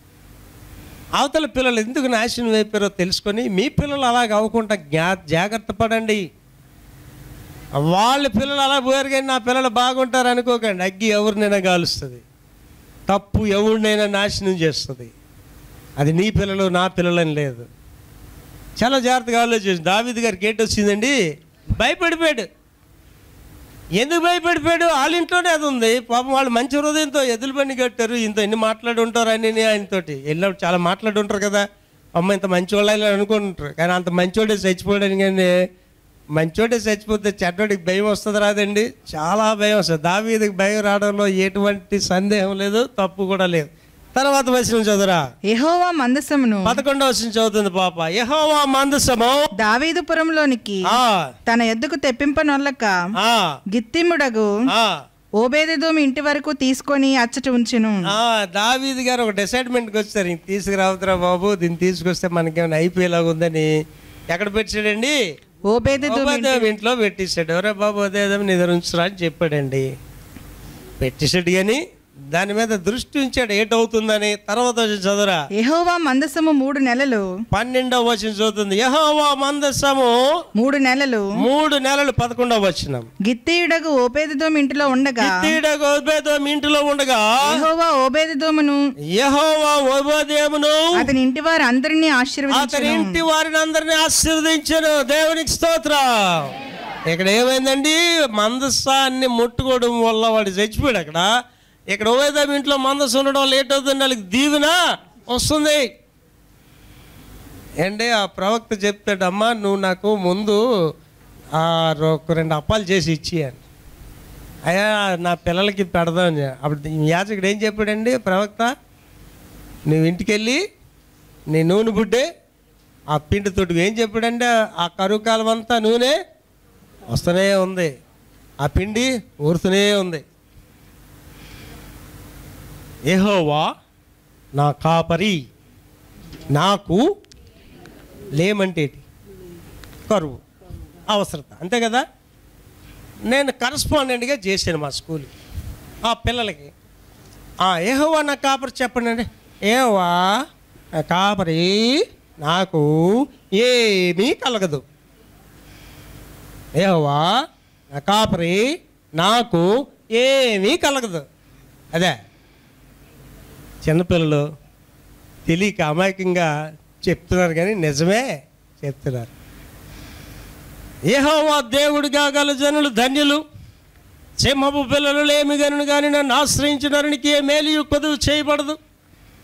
Speaker 1: అవతల పిల్లలు ఎందుకు నాశనం అయిపోయారో తెలుసుకొని మీ పిల్లలు అలాగ అవ్వకుండా జ్ఞా జాగ్రత్త పడండి వాళ్ళ పిల్లలు అలా పోయారు కానీ నా పిల్లలు బాగుంటారు అనుకోకండి అగ్గి ఎవరినైనా కాలుస్తుంది తప్పు ఎవరినైనా నాశనం చేస్తుంది అది నీ పిల్లలు నా పిల్లలని లేదు చాలా జాగ్రత్తగా ఆలోచించి దావిద్ గారికి ఏంటి వచ్చిందండి భయపడిపోయాడు ఎందుకు భయపడిపోయాడు వాళ్ళ ఇంట్లోనే అది ఉంది పాపం వాళ్ళు మంచి హృదయంతో ఎదురు బండి కట్టారు ఇంత ఎన్ని మాట్లాడి ఉంటారు అని ఆయనతోటి వెళ్ళినప్పుడు చాలా మాట్లాడి ఉంటారు కదా అమ్మ ఇంత మంచి వాళ్ళు అనుకుంటారు కానీ అంత మంచోడే చచ్చిపోయాడని కానీ మంచోడే చచ్చిపోతే చెడ్డోడికి భయం వస్తుంది రాదండి చాలా భయం వస్తుంది దావీదికి భయం రావడంలో ఎటువంటి సందేహం లేదు తప్పు కూడా లేదు తర్వాత వచ్చిన చదువురా
Speaker 2: యెహోవా మందసమును
Speaker 1: పదకొండవ వచ్చిన చదువుతుంది పాప యహోవా మందసము
Speaker 2: దావీదుపురంలోనికి
Speaker 1: ఆ,
Speaker 2: తన ఎద్దుకు తెప్పింపనొల్లక
Speaker 1: ఆ,
Speaker 2: గిత్తిముడగు
Speaker 1: ఆ.
Speaker 2: ఓబేదెదోము ఇంటి వరకు తీసుకొని అచ్చట ఉంచెను
Speaker 1: ఆ, దావీద్ గారు ఒక డిసైడ్మెంట్కి వచ్చారు ఇంక తీసుకురావద్దురా బాబు దీన్ని తీసుకొస్తే మనకేమైనా అయిపోయేలాగా ఉందని ఎక్కడ పెట్టాడండి
Speaker 2: ఓబేదెదోము
Speaker 1: ఉపదేవం ఇంట్లో పెట్టేశాడు ఎవరా బాబు అదేదో నీ దగ్గర ఉంచురా అని చెప్పాడండి పెట్టేశాడు కానీ దాని మీద దృష్టి ఉంచాడు ఏటవుతుందని తర్వాత వచ్చి చదువురా
Speaker 2: యెహోవా మందసము మూడు నెలలు
Speaker 1: పన్నెండవ వచ్చిన చదువుతుంది యహోవా మందస్సము
Speaker 2: మూడు నెలలు
Speaker 1: మూడు నెలలు పదకొండవ వచ్చినాం
Speaker 2: గిత్తీయుడగు ఓబేదెదోము ఇంటిలో ఉండగా
Speaker 1: ఉపదేవం ఇంటిలో ఉండగా
Speaker 2: యెహోవా ఓబేదెదోమును
Speaker 1: యహోవా ఉపదేమును
Speaker 2: అతని ఇంటి వారు అందరినీ
Speaker 1: అతని
Speaker 2: ఆశీర్వదించను
Speaker 1: ఇంటి వారిని అందరినీ ఆశీర్వదించాను దేవునికి స్తోత్రం ఇక్కడ ఏమైందండి మందస్సాన్ని ముట్టుకోవడం వల్ల వాడు చచ్చిపోయాడు అక్కడ ఇక్కడ ఓవేదం ఇంట్లో మందస్సు ఉండడం వల్ల ఏటవుతుంది వాళ్ళకి దీవెన వస్తుంది ఏంటి ఆ ప్రవక్త చెప్తాడు అమ్మా నువ్వు నాకు ముందు ఆ రొ- ఒక రెండు అప్పాలు చేసి ఇచ్చి అని అయ్యా నా పిల్లలకి పెడదాం అప్పుడు ఈ యాజకుడు ఏం చెప్పాడండి ప్రవక్త నువ్వు ఇంటికి వెళ్ళి నీ నూనె బుడ్డే ఆ పిండి తోటి ఏం చెప్పాడంటే ఆ కరువు కాలం అంతా నూనె వస్తూనే ఉంది ఆ పిండి ఊరుతూనే ఉంది ఏహోవా నా కాపరి నాకు లేమంటే ఏంటి? కరువు అవసరత అంతే కదా నేను కరస్పాండెంట్గా చేశాను మా స్కూల్కి ఆ పిల్లలకి ఆ, ఏహోవా నా కాపరి చెప్పండి అండి ఏహోవా నా కాపరి నాకు ఏమీ కలగదు ఏహోవా నా కాపరి నాకు ఏమీ కలగదు అదే చిన్నపిల్లలు తెలియక అమాయకంగా చెప్తున్నారు కానీ నిజమే చెప్తున్నారు ఏహోవా దేవుడిగా గల జనులు ధన్యులు సింహపు పిల్లలు లేమి గనులు కానీ నన్ను ఆశ్రయించడానికి ఏ మేలు కొదువు చేయబడదు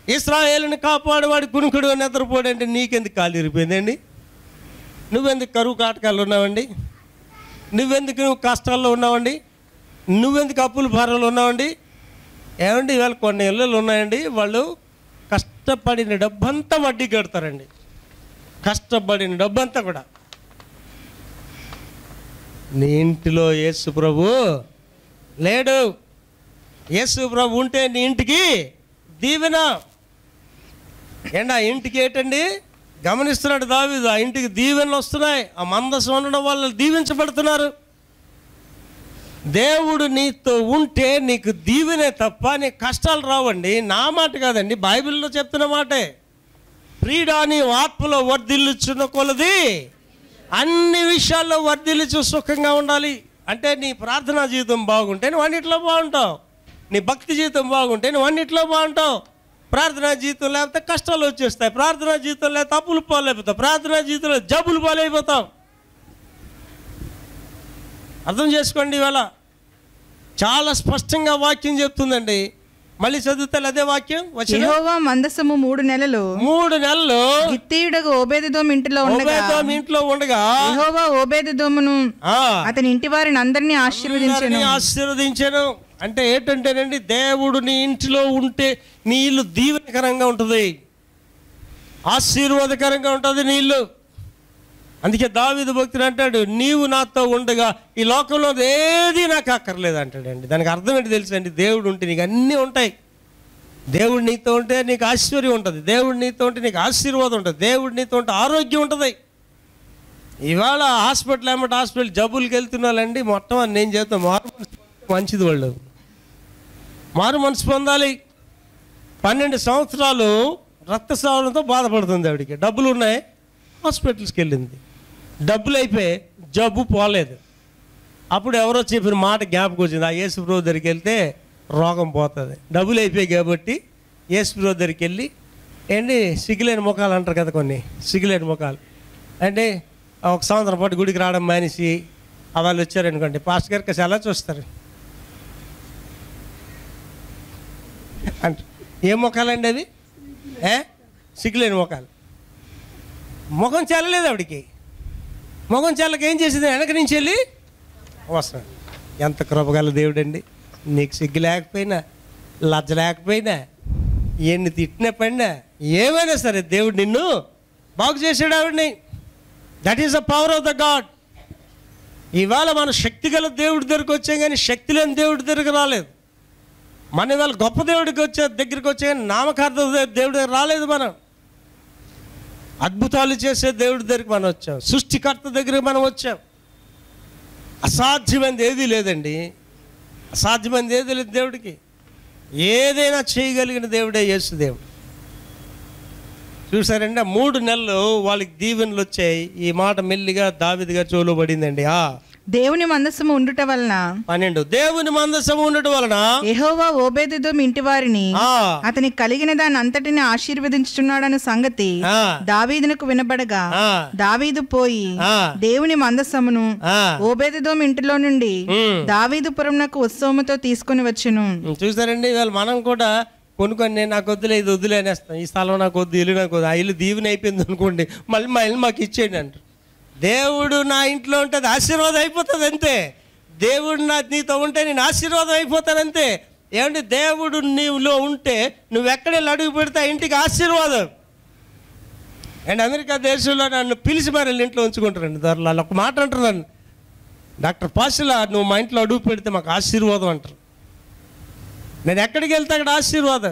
Speaker 1: ఇస్రాయేల్ని కాపాడేవాడు కునుకుడు నిద్రపోడు అంటే నీకెందుకు కాలు ఇరిపోయిందండి నువ్వెందుకు కరువు కాటకాలు ఉన్నావండి నువ్వెందుకు నువ్వు కష్టాల్లో ఉన్నావండి నువ్వెందుకు అప్పుల భారాలు ఉన్నావండి ఏమండి ఇవాళ కొన్ని ఇళ్ళు ఉన్నాయండి వాళ్ళు కష్టపడిన డబ్బంతా వడ్డీ కడతారండి కష్టపడిన డబ్బంతా కూడా నీ ఇంటిలో యేసు ప్రభు లేడు యేసు ప్రభు ఉంటే నీ ఇంటికి దీవెన ఏంటి ఆ ఇంటికి ఏంటండి గమనిస్తున్నాడు దావీదు ఆ ఇంటికి దీవెనలు వస్తున్నాయి ఆ మందసం ఉండడం వల్ల దీవించబడుతున్నారు దేవుడు నీతో ఉంటే నీకు దీవెనే తప్ప నీకు కష్టాలు రావండి నా మాట కాదండి బైబిల్లో చెప్తున్న మాటే ప్రీడా నీ ఆత్మలో వర్ధిల్లుచున్న కొలది అన్ని విషయాల్లో వర్ధిల్లుచు సుఖంగా ఉండాలి అంటే నీ ప్రార్థనా జీవితం బాగుంటే నువ్వు అన్నిట్లో బాగుంటావు నీ భక్తి జీవితం బాగుంటే నువ్వు అన్నిట్లో బాగుంటావు ప్రార్థనా జీవితం లేకపోతే కష్టాలు వచ్చేస్తాయి ప్రార్థనా జీవితం లేకపోతే అప్పులు పాలైపోతావు ప్రార్థనా జీవితంలో జబ్బులు పాలైపోతావు అర్థం చేసుకోండి ఇవాళ చాలా స్పష్టంగా వాక్యం చెప్తుందండి మళ్ళీ చదివితే అదే వాక్యం వచ్చిన
Speaker 2: యెహోవా మందసము మూడు నెలలు
Speaker 1: మూడు నెలలు
Speaker 2: గిత్తీయుడగు ఓబేదెదోము ఇంటిలో ఉండగా
Speaker 1: ఓబేదోము ఇంట్లో ఉండగా
Speaker 2: యెహోవా ఓబేదెదోమును
Speaker 1: ఆ,
Speaker 2: అతని ఇంటి వారిని అందరినీ ఆశీర్వదించెను
Speaker 1: అందరినీ ఆశీర్వదించాను అంటే ఏంటంటేనండి దేవుడు నీ ఇంటిలో ఉంటే నీ ఇల్లు దీవెనకరంగా ఉంటుంది ఆశీర్వాదకరంగా ఉంటుంది నీ ఇల్లు అందుకే దావిదు భక్తుడు అంటాడు నీవు నాతో ఉండగా ఈ లోకంలో ఏది నాకు అక్కర్లేదు అంటాడండి దానికి అర్థం ఏంటి తెలుసండి దేవుడు ఉంటే నీకు అన్నీ ఉంటాయి దేవుడు నీతో ఉంటే నీకు ఐశ్వర్యం ఉంటుంది దేవుడు నీతో ఉంటే నీకు ఆశీర్వాదం ఉంటుంది దేవుడు నీతో ఉంటే ఆరోగ్యం ఉంటుంది ఇవాళ హాస్పిటల్ ఏమంటే హాస్పిటల్ జబ్బులకి వెళ్తున్నారండి మొత్తం అని నేను చెప్తాను మారు మనసు పొందితే మంచిది వాళ్ళు మారు మనసు పొందాలి పన్నెండు సంవత్సరాలు రక్తస్రావంతో బాధపడుతుంది ఆవిడికి డబ్బులు ఉన్నాయి హాస్పిటల్స్కి వెళ్ళింది డబ్బులు అయిపోయి జబ్బు పోలేదు అప్పుడు ఎవరో చెప్పిన మాట జ్ఞాపకం వచ్చింది ఆ యేసు ప్రభు దగ్గరికి వెళ్తే రోగం పోతుంది డబ్బులు అయిపోయాయి కాబట్టి యేసు ప్రభు దగ్గరికి వెళ్ళి ఏంటి సిగ్గులేని ముఖాలు అంటారు కదా కొన్ని సిగ్గులేని ముఖాలు అంటే ఒక సంవత్సరం పాటు గుడికి రావడం మానేసి ఆ వాళ్ళు వచ్చారనుకోండి పాస్టర్ గారికి అసలు ఎలా చూస్తారు అంటే ఏ ముఖాలండి అవి ఏ సిగ్గులేని ముఖాలు ముఖం చెల్లలేదు ఆవిడికి ముఖం చెల్లక ఏం చేసింది వెనక నుంచి వెళ్ళి వస్తాడు ఎంత కృపగల దేవుడండి నీకు సిగ్గు లేకపోయినా లజ్జ లేకపోయినా ఎన్ని తిట్టిన పడినా ఏమైనా సరే దేవుడు నిన్ను బాగు చేసాడు ఆవిడని that is the power of the God ఇవాళ మన శక్తి గల దేవుడి దగ్గరికి వచ్చాం కానీ శక్తి లేని దేవుడి దగ్గరికి రాలేదు మన ఇవాళ గొప్ప దేవుడికి వచ్చే దగ్గరికి వచ్చే కానీ నామకార్థ దేవుడి దగ్గర రాలేదు మనం అద్భుతాలు చేసే దేవుడి దగ్గరికి మనం వచ్చాం సృష్టికర్త దగ్గరికి మనం వచ్చాం అసాధ్యమైనది ఏదీ లేదండి అసాధ్యమైనది ఏది లేదు దేవుడికి ఏదైనా చేయగలిగిన దేవుడే యేసు దేవుడు చూసారండి ఆ మూడు నెలలు వాళ్ళకి దీవెనలు వచ్చాయి ఈ మాట మెల్లిగా దావిదిగా చెవులో పడిందండి ఆ
Speaker 2: దేవుని మందసము ఉండుట వలన
Speaker 1: పన్నెండు దేవుని మందసము ఉండటం వలన
Speaker 2: యెహోవా ఓబేదెదోము ఇంటి వారిని
Speaker 1: ఆ,
Speaker 2: అతనికి కలిగిన దాని అంతటిని ఆశీర్వదించుచున్నాడన్న సంగతి
Speaker 1: ఆ,
Speaker 2: దావీదునకు వినబడగా
Speaker 1: ఆ,
Speaker 2: దావీదు పోయి
Speaker 1: ఆ,
Speaker 2: దేవుని మందసమును
Speaker 1: ఆ.
Speaker 2: ఓబేదెదోము ఇంటిలో నుండి
Speaker 1: ఉమ్.
Speaker 2: దావీదుపురంనకు ఉత్సవముతో తీసుకుని వచ్చును
Speaker 1: చూసారండి ఇవాళ మనం కూడా కొనుక్కొని నేను నాకు వద్దులే ఇది వద్దులే అనేస్తాం ఈ స్థలం నాకు వద్దు ఇల్లు నాకు వద్దు ఆ ఇల్లు దీవెన అయిపోయింది అనుకోండి మళ్ళీ మా ఇల్లు మాకు ఇచ్చేయండి అంటారు దేవుడు నా ఇంట్లో ఉంటుంది ఆశీర్వాదం అయిపోతుంది అంతే దేవుడు నా నీతో ఉంటే నేను ఆశీర్వాదం అయిపోతాను అంతే ఏమంటే దేవుడు నీలో ఉంటే నువ్వు ఎక్కడ వెళ్ళి అడుగు పెడితే ఆ ఇంటికి ఆశీర్వాదం అండ్ అమెరికా దేశంలో నన్ను పిలిచి మరి వెళ్ళి ఇంట్లో ఉంచుకుంటారండి దారిలో వాళ్ళు ఒక మాట అంటారు నన్ను డాక్టర్ పాసిలా నువ్వు మా ఇంట్లో అడుగు పెడితే మాకు ఆశీర్వాదం అంటారు నేను ఎక్కడికి వెళ్తే అక్కడ ఆశీర్వాదం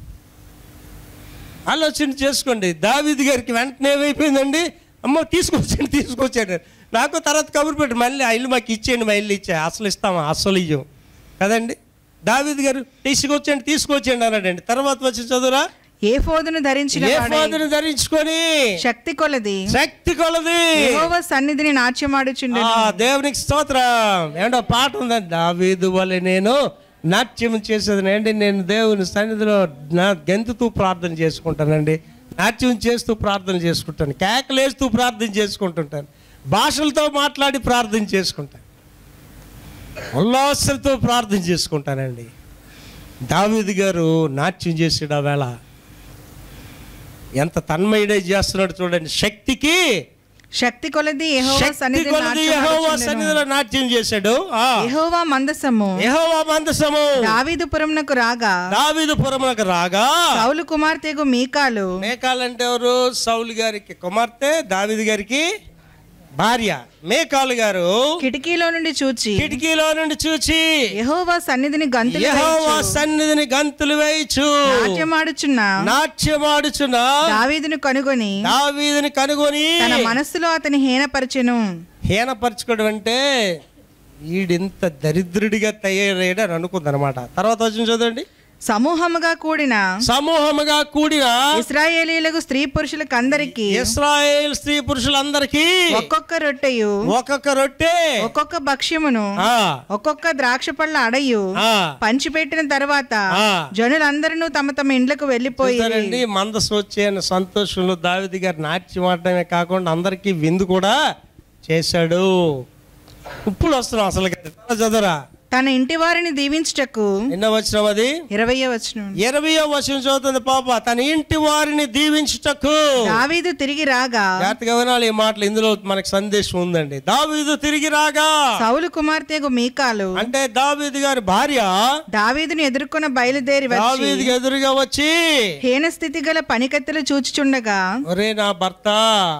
Speaker 1: ఆలోచన చేసుకోండి దావీది గారికి వెంటనే ఏమైపోయిందండి అమ్మ తీసుకొచ్చాడు తీసుకొచ్చాడు నాకు తర్వాత కబురు పెట్టి మళ్ళీ ఆ ఇల్లు మాకు ఇచ్చేయండి మా ఇల్లు ఇచ్చా అసలు ఇస్తామా అసలు ఇయ్యం కదండి దావీది గారు తీసుకొచ్చండి తీసుకొచ్చేయండి అన్నాడండి తర్వాత వచ్చి చదువురా
Speaker 2: ఏ ఫోదును ధరించిన
Speaker 1: ఏ
Speaker 2: వాడై
Speaker 1: ఫాదర్ని ధరించుకొని
Speaker 2: శక్తి కొలది
Speaker 1: శక్తి కొలది
Speaker 2: యెహోవా సన్నిధిని నాట్యమాడుచుండెను
Speaker 1: ఆ దేవునికి స్తోత్రం ఏంటో పాట ఉందండి దావీదు వల్ల నేను నాట్యం చేసేది ఏంటి నేను దేవుని సన్నిధిలో నా గెంతుతూ ప్రార్థన చేసుకుంటానండి నాట్యం చేస్తూ ప్రార్థన చేసుకుంటాను కేకలేస్తూ ప్రార్థన చేసుకుంటుంటాను భాషలతో మాట్లాడి ప్రార్థన చేసుకుంటాను ఉల్లాసంతో ప్రార్థన చేసుకుంటానండి దావీదు గారు నాట్యం చేసాడు ఆ వేళ ఎంత తన్మయుడే చేస్తున్నాడు చూడండి శక్తికి
Speaker 2: శక్తి కొలది యెహోవా
Speaker 1: శక్తి
Speaker 2: సన్నిధి
Speaker 1: కొలది యెహోవా సన్నిధిలో నాట్యం చేశాడు ఆ
Speaker 2: యెహోవా మందసము
Speaker 1: యెహోవా మందసము
Speaker 2: దావీదుపురంనకు రాగా
Speaker 1: దావీదు పురమునకు రాగా
Speaker 2: సౌలు కుమార్తెకు మీకాలు
Speaker 1: మేకాలంటే ఎవరు సౌలు గారికి కుమార్తె దావీదు గారికి భార్య మేకాలు గారు
Speaker 2: కిటికీలో నుండి చూచి
Speaker 1: కిటికీలో నుండి చూచి
Speaker 2: యెహోవా సన్నిధిని గంతులు
Speaker 1: యెహోవా
Speaker 2: వేయుచు,
Speaker 1: సన్నిధిని గంతులు వేయచ్చు
Speaker 2: నాట్యమాడుచున్న
Speaker 1: నాట్యమాడుచున్న
Speaker 2: దావీదును కనుగొని
Speaker 1: దావీదుని కనుగొని
Speaker 2: తన మనస్సులో అతని హీనపరచెను
Speaker 1: హీనపరచుకోవడం అంటే ఈడింత దరిద్రుడిగా తయారయ్యాడని అనుకుందనమాట తర్వాత వచ్చిన చదవండి
Speaker 2: సమూహముగా కూడిన
Speaker 1: సమూహముగా కూడిన
Speaker 2: ఇస్రాయేలీలకు స్త్రీ పురుషులకు అందరికి
Speaker 1: ఇస్రాయేల్ స్త్రీ పురుషులందరికీ
Speaker 2: ఒక్కొక్క రొట్టెయు
Speaker 1: ఒక్కొక్క రొట్టె
Speaker 2: ఒక్కొక్క భక్ష్యమును
Speaker 1: ఆ,
Speaker 2: ఒక్కొక్క ద్రాక్ష పళ్ళ అడయు
Speaker 1: ఆ.
Speaker 2: పంచిపెట్టిన తర్వాత
Speaker 1: ఆ.
Speaker 2: జనులందరూ తమ తమ ఇండ్లకు వెళ్ళిపోయి
Speaker 1: చూసారండి మందసు వచ్చే అనే సంతోషంలో దావిది గారు నాట్యం ఆడటమే కాకుండా అందరికీ విందు కూడా చేశాడు ఇప్పుడు వస్తున్నాం అసలు చదువురా
Speaker 2: తన ఇంటి వారిని దీవించుటకు
Speaker 1: ఎన్నో వచ్చినాం అది
Speaker 2: ఇరవయో వచనం
Speaker 1: ఇరవయో వచనం చదువుతుంది పాప తన ఇంటి వారిని దీవించుటకు
Speaker 2: దావీదు తిరిగి రాగా
Speaker 1: జాగ్రత్తగా వినాలి ఈ మాటలు ఇందులో మనకు సందేశం ఉందండి దావీదు తిరిగి రాగా
Speaker 2: సౌలు కుమార్తెకు మీకాలు
Speaker 1: అంటే దావీదు గారి భార్య
Speaker 2: దావీదును ఎదుర్కొన్న బయలుదేరి వచ్చి
Speaker 1: దావీదుకి ఎదురుగా వచ్చి
Speaker 2: హీన స్థితి గల పనికత్తెలు చూచుచుండగా
Speaker 1: ఒరే నా భర్త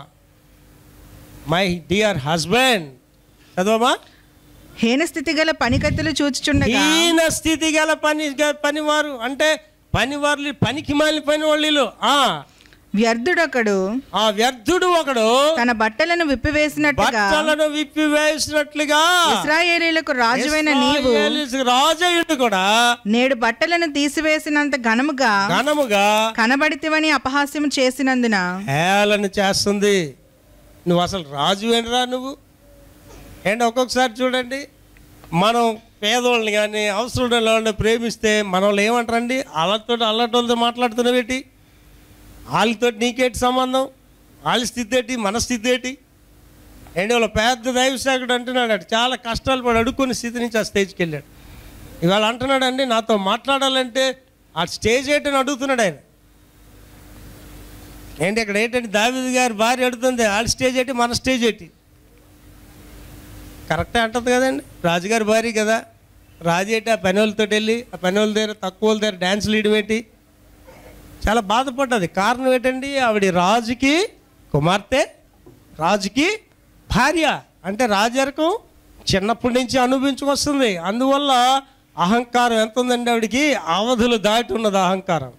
Speaker 1: మై డియర్ హస్బెండ్ చదవమా
Speaker 2: హీన స్థితి గల పనికత్తెలు చూచుచుండగా
Speaker 1: హీన స్థితి గల పని పనివారు అంటే పనివారు పనికి మాలిన పని వాళ్ళు ఆ
Speaker 2: వ్యర్థుడొకడు
Speaker 1: ఆ వ్యర్థుడు ఒకడు
Speaker 2: తన బట్టలను విప్పివేసినట్టుగా
Speaker 1: బట్టలను విప్పి వేసినట్లుగా
Speaker 2: ఇస్రాయేలీలకు రాజువైన నీవు
Speaker 1: ఇశ్రాయేలీయులకు రాజయుడు కూడా
Speaker 2: నేడు బట్టలను తీసివేసినంత ఘనముగా
Speaker 1: ఘనముగా
Speaker 2: కనబడితివని అపహాస్యం చేసినందున
Speaker 1: హేళన చేస్తుంది నువ్వు అసలు రాజు ఏంటరా నువ్వు ఏంటి ఒక్కొక్కసారి చూడండి మనం పేదవాళ్ళని కానీ అవసరం ఉన్న వాళ్ళని ప్రేమిస్తే మన వాళ్ళు ఏమంటారండి వాళ్ళతో అల్లటోళ్ళతో మాట్లాడుతున్నావేటి వాళ్ళతో నీకేటి సంబంధం వాళ్ళ స్థితి ఏంటి మన స్థితి ఏంటి ఏంటి వాళ్ళ పెద్ద దైవశాఖుడు అంటున్నాడు అటు చాలా కష్టాలు పడి అడుక్కుని స్థితి నుంచి ఆ స్టేజ్కి వెళ్ళాడు ఇవాళ అంటున్నాడండి నాతో మాట్లాడాలంటే ఆ స్టేజ్ ఏంటని అడుగుతున్నాడు ఆయన ఏంటి ఇక్కడ ఏంటంటే దావిది గారి భార్య అడుగుతుంది వాళ్ళ స్టేజ్ ఏంటి మన స్టేజ్ ఏంటి కరెక్టే అంటుంది కదండి రాజుగారి భార్య కదా రాజు ఏంటి ఆ పని వాళ్ళతో వెళ్ళి ఆ పని వాళ్ళ దగ్గర తక్కువ వాళ్ళ దగ్గర డ్యాన్స్ లీయడం ఏంటి చాలా బాధపడ్డది కారణం ఏంటండి ఆవిడ రాజుకి కుమార్తె రాజుకి భార్య అంటే రాజరకం చిన్నప్పటి నుంచి అనుభవించుకొస్తుంది అందువల్ల అహంకారం ఎంత ఉందండి ఆవిడికి అవధులు దాటి ఉన్నది అహంకారం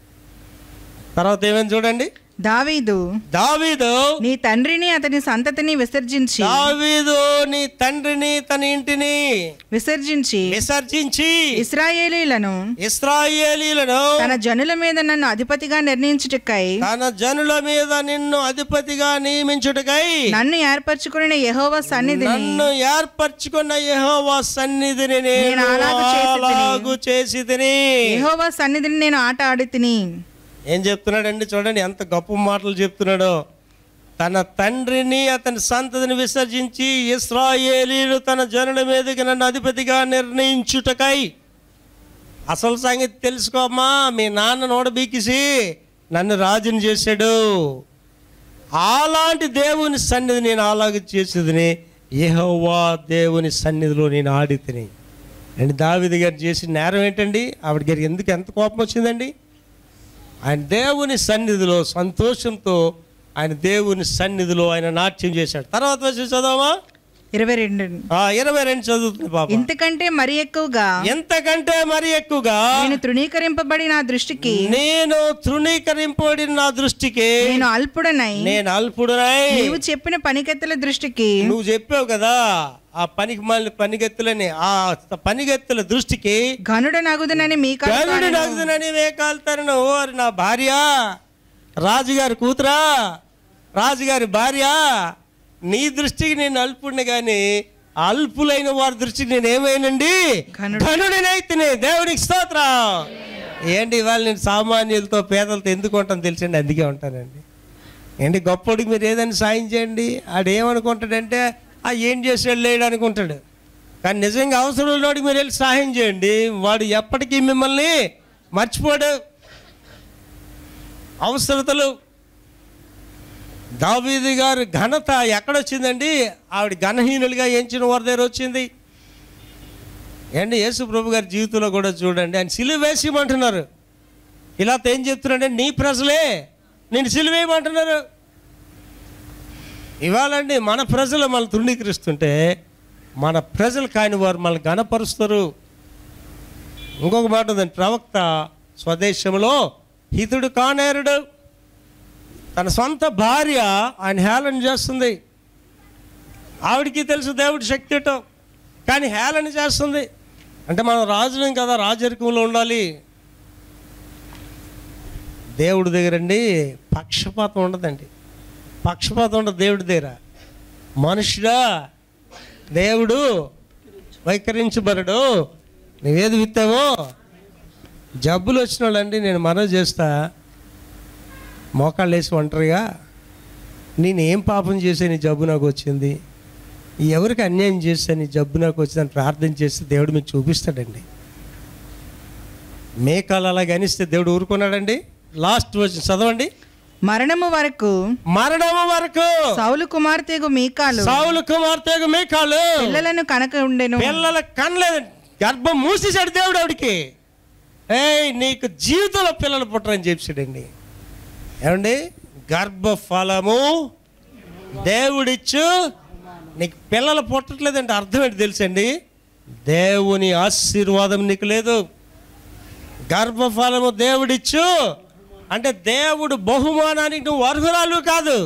Speaker 1: తర్వాత ఏమైంది చూడండి
Speaker 2: దావీదు
Speaker 1: దావీదు
Speaker 2: నీ తండ్రిని అతని సంతతిని విసర్జించి
Speaker 1: దావీదు నీ తండ్రిని తన ఇంటిని
Speaker 2: విసర్జించి
Speaker 1: విసర్జించి
Speaker 2: ఇస్రాయేలీలను
Speaker 1: ఇస్రాయేలీలను
Speaker 2: తన జనుల మీద నన్ను అధిపతిగా నిర్ణయించుటకై
Speaker 1: తన జనుల మీద నిన్ను అధిపతిగా నియమించుటకై
Speaker 2: నన్ను ఏర్పరచుకుని యెహోవా సన్నిధిని
Speaker 1: నన్ను ఏర్పరచుకున్న యెహోవా సన్నిధిని నేను
Speaker 2: నేను అలాగు చేసి తిని.
Speaker 1: అలాగు చేసి తిని
Speaker 2: యెహోవా సన్నిధిని నేను ఆట ఆడి తిని
Speaker 1: ఏం చెప్తున్నాడండి చూడండి ఎంత గొప్ప మాటలు చెప్తున్నాడో తన తండ్రిని అతని సంతతిని విసర్జించి ఇస్రాయేలీలు తన జనుల మీదకి నన్ను అధిపతిగా నిర్ణయించుటకై అసలు సంగతి తెలుసుకోమ్మా మీ నాన్న నోడబీకిసి నన్ను రాజుని చేశాడు అలాంటి దేవుని సన్నిధి నేను అలాగ చేసేదిని యెహోవా దేవుని సన్నిధిలో నేను ఆడి తిని అండ్ దావిది గారు చేసిన నేరం ఏంటండి ఆవిడ గారికి ఎందుకు ఎంత కోపం వచ్చిందండి ఆయన దేవుని సన్నిధిలో సంతోషంతో ఆయన దేవుని సన్నిధిలో ఆయన నాట్యం చేశాడు తర్వాత వచ్చి చదవమా
Speaker 2: ఇరవై రెండు
Speaker 1: ఆ, ఇరవై రెండు చదువుతుంది పాప
Speaker 2: ఇంతకంటే మరి ఎక్కువగా
Speaker 1: ఎంతకంటే మరి ఎక్కువగా
Speaker 2: నేను తృణీకరింపబడి నా దృష్టికి
Speaker 1: నేను తృణీకరింపబడిన నా దృష్టికి
Speaker 2: నేను అల్పుడనై
Speaker 1: నేను అల్పుడునై
Speaker 2: నీవు చెప్పిన పనికెత్తల దృష్టికి
Speaker 1: నువ్వు చెప్పావు కదా ఆ పనికి మళ్ళీ పనిగెత్తులని ఆ పనిగెత్తుల దృష్టికి
Speaker 2: ఘనుడ నగుదనని మీ
Speaker 1: గరుడు నగుదునని వేకాల్తారను ఓరి నా భార్య రాజుగారి కూతురా రాజుగారి భార్య నీ దృష్టికి నేను అల్పుడిని కానీ అల్పులైన వారి దృష్టికి నేను ఏమైనండి
Speaker 2: ఘనుడు.
Speaker 1: ఘనుడినైతేనే దేవునికి స్తోత్రం ఏంటి ఇవాళ నేను సామాన్యులతో పేదలతో ఎందుకు ఉంటాను తెలిసండి అందుకే ఉంటానండి ఏంటి గొప్పడికి మీరు ఏదైనా సాయం చేయండి ఆడు ఏమనుకుంటాడంటే ఆ ఏం చేసాడు లేడు అనుకుంటాడు కానీ నిజంగా అవసరం ఉన్నోడికి మీరు వెళ్ళి సహాయం చేయండి వాడు ఎప్పటికీ మిమ్మల్ని మర్చిపోడు అవసరతలు దావీది గారి ఘనత ఎక్కడొచ్చిందండి ఆవిడ ఘనహీనులుగా ఎంచిన వారి దగ్గర వచ్చింది ఏంటి యేసు ప్రభు గారి జీవితంలో కూడా చూడండి ఆయన సిలువ వేసేయమంటున్నారు ఇలా ఏం చెప్తున్నాడంటే నీ ప్రజలే నేను సిలువేయమంటున్నారు ఇవాళండి మన ప్రజలు మనల్ని తృణీకరిస్తుంటే మన ప్రజలు కాని వారు మనల్ని గణపరుస్తారు ఇంకొక మాట ఉందండి ప్రవక్త స్వదేశంలో హితుడు కానేరుడు తన సొంత భార్య ఆయన హేళన చేస్తుంది ఆవిడికి తెలుసు దేవుడి శక్తి ఏంటో కానీ హేళన చేస్తుంది అంటే మనం రాజులం కదా రాజరికంలో ఉండాలి దేవుడి దగ్గరండి పక్షపాతం ఉండదండి పక్షపాతం ఉండదు దేవుడి దగ్గర మనుషుడా దేవుడు వైఖరించబడడు నువ్వేది విత్తావో జబ్బులు వచ్చిన వాళ్ళండి నేను మనవి చేస్తా మోకాళ్ళు వేసి ఒంటరిగా నేను ఏం పాపం చేసే నీ జబ్బు నాకు వచ్చింది ఎవరికి అన్యాయం చేస్తే నీ జబ్బు నాకు వచ్చిందని ప్రార్థన చేస్తే దేవుడు మీకు చూపిస్తాడండి మేకాలు అలా గనిస్తే దేవుడు ఊరుకున్నాడండి లాస్ట్ వచ్చి చదవండి
Speaker 2: మరణము వరకు
Speaker 1: మరణము వరకు
Speaker 2: సౌలు కుమార్తెగు మీకాలు
Speaker 1: సావులు కుమార్తెకు మేకాలు
Speaker 2: పిల్లలను కనక ఉండెను
Speaker 1: పిల్లల కనలేదు గర్భం మూసేశాడు దేవుడు ఆవిడికి ఏయ్ నీకు జీవితంలో పిల్లలు పుట్టరని చెప్పాడండి ఏమండి గర్భఫలము దేవుడిచ్చు నీకు పిల్లలు పుట్టట్లేదంటే అర్థం ఏంటి తెలుసండి దేవుని ఆశీర్వాదం నీకు లేదు గర్భఫలము దేవుడిచ్చు అంటే దేవుడు బహుమానానికి నువ్వు అర్హురాలు కాదు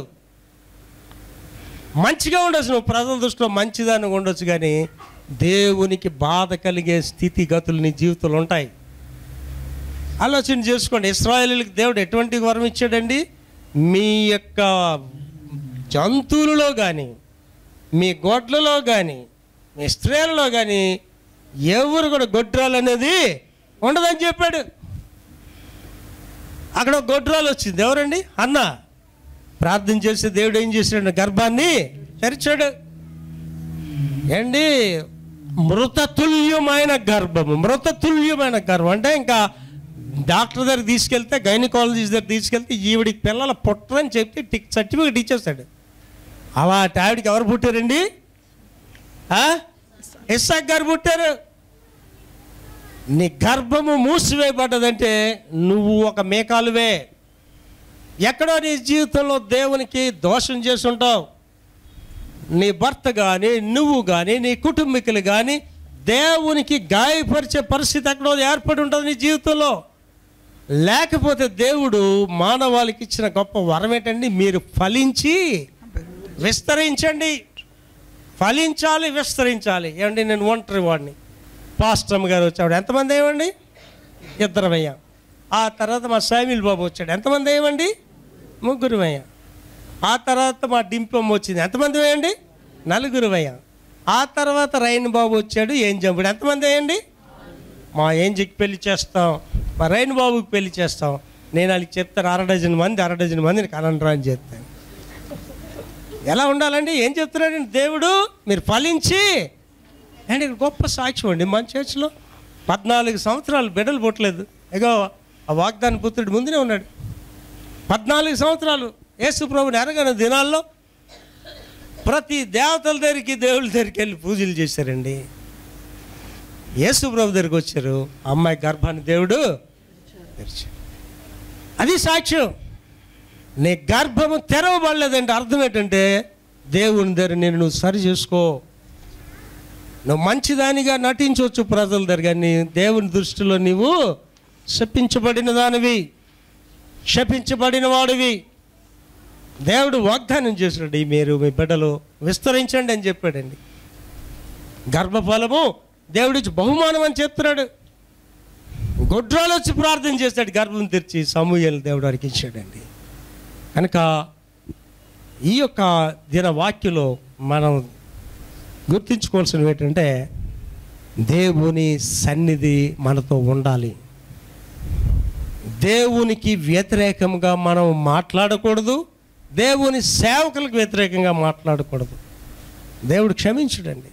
Speaker 1: మంచిగా ఉండొచ్చు నువ్వు ప్రజల దృష్టిలో మంచిదాన్ని ఉండొచ్చు కానీ దేవునికి బాధ కలిగే స్థితిగతులు నీ జీవితంలో ఉంటాయి ఆలోచన చేసుకోండి ఇస్రాయేలీలకు దేవుడు ఎటువంటి వరం ఇచ్చాడండి మీ యొక్క జంతువులలో కానీ మీ గొడ్లలో కానీ మీ స్త్రీలలో కానీ ఎవరు కూడా గొడ్రాలు అనేది ఉండదని చెప్పాడు అక్కడ ఒక గొడ్రాలు వచ్చింది ఎవరండి అన్న ప్రార్థన చేస్తే దేవుడు ఏం చేశాడు గర్భాన్ని తెరిచాడు ఏండి మృతతుల్యమైన గర్భము మృతతుల్యమైన గర్భం అంటే ఇంకా డాక్టర్ దగ్గర తీసుకెళ్తే గైనకాలజిస్ట్ దగ్గర తీసుకెళ్తే ఈవిడికి పిల్లల పుట్టరని చెప్పి టిక్ సర్టిఫికేట్ ఇచ్చేస్తాడు అలా ఆవిడికి ఎవరు పుట్టారండి ఆ? ఇస్సాక్ గారు పుట్టారు నీ గర్భము మూసివేయబడ్డదంటే నువ్వు ఒక మేకాలువే ఎక్కడో నీ జీవితంలో దేవునికి దోషం చేసి ఉంటావు నీ భర్త కానీ నువ్వు కానీ నీ కుటుంబీకులు కానీ దేవునికి గాయపరిచే పరిస్థితి ఎక్కడో ఏర్పడి ఉంటుంది నీ జీవితంలో లేకపోతే దేవుడు మానవాళికి ఇచ్చిన గొప్ప వరం ఏంటండి మీరు ఫలించి విస్తరించండి ఫలించాలి విస్తరించాలి ఏమండి నేను ఒంటరి వాడిని పాస్టమ్ గారు వచ్చాడు ఎంతమంది ఏమండి ఇద్దరం అయ్యాం ఆ తర్వాత మా సామిల్ బాబు వచ్చాడు ఎంతమంది ఏమండి ముగ్గురు అయ్యాం ఆ తర్వాత మా డింపమ్మ వచ్చింది ఎంతమంది వేయండి నలుగురు అయ్యాం ఆ తర్వాత రైన్ బాబు వచ్చాడు ఏం చంపుడు ఎంతమంది వేయండి మా ఏంజికి పెళ్లి చేస్తాం మా రైన్ బాబుకి పెళ్లి చేస్తాం నేను వాళ్ళకి చెప్తాను అర డజన్ మంది అర డజన్ మందిని కనండ్రా అని చెప్తాను ఎలా ఉండాలండి ఏం చెప్తున్నాడండి దేవుడు మీరు ఫలించి అండ్ ఇక్కడ గొప్ప సాక్ష్యం అండి మన చర్చిలో పద్నాలుగు సంవత్సరాలు బిడ్డలు పుట్టలేదు ఇగో ఆ వాగ్దాన పుత్రుడు ముందునే ఉన్నాడు పద్నాలుగు సంవత్సరాలు యేసు ప్రభుని ఎరగని దినాల్లో ప్రతి దేవతల దగ్గరికి దేవుళ్ళ దగ్గరికి వెళ్ళి పూజలు చేశారండి యేసు ప్రభు దగ్గరికి వచ్చారు అమ్మాయి గర్భాన్ని దేవుడు తెరిచాడు అది సాక్ష్యం నీ గర్భము తెరవబడలేదంటే అర్థం ఏంటంటే దేవుని దగ్గర నేను నువ్వు సరి చేసుకో నువ్వు మంచిదానిగా నటించవచ్చు ప్రజల దగ్గర కానీ దేవుని దృష్టిలో నీవు శపించబడిన దానివి శపించబడిన వాడివి దేవుడు వాగ్దానం చేసినాడు "ఈ మీరు మీ బిడ్డలు విస్తరించండి అని చెప్పాడండి గర్భఫలము దేవుడిచ్చి బహుమానం అని చెప్తున్నాడు గొడ్రాలు వచ్చి ప్రార్థన చేస్తాడు గర్భం తెరిచి సమూహలు దేవుడు వారికి ఇచ్చాడండి కనుక ఈ యొక్క దిన వాక్యలో మనం గుర్తించుకోవాల్సినవి ఏంటంటే దేవుని సన్నిధి మనతో ఉండాలి దేవునికి వ్యతిరేకంగా మనం మాట్లాడకూడదు దేవుని సేవకులకు వ్యతిరేకంగా మాట్లాడకూడదు దేవుడు క్షమించడండి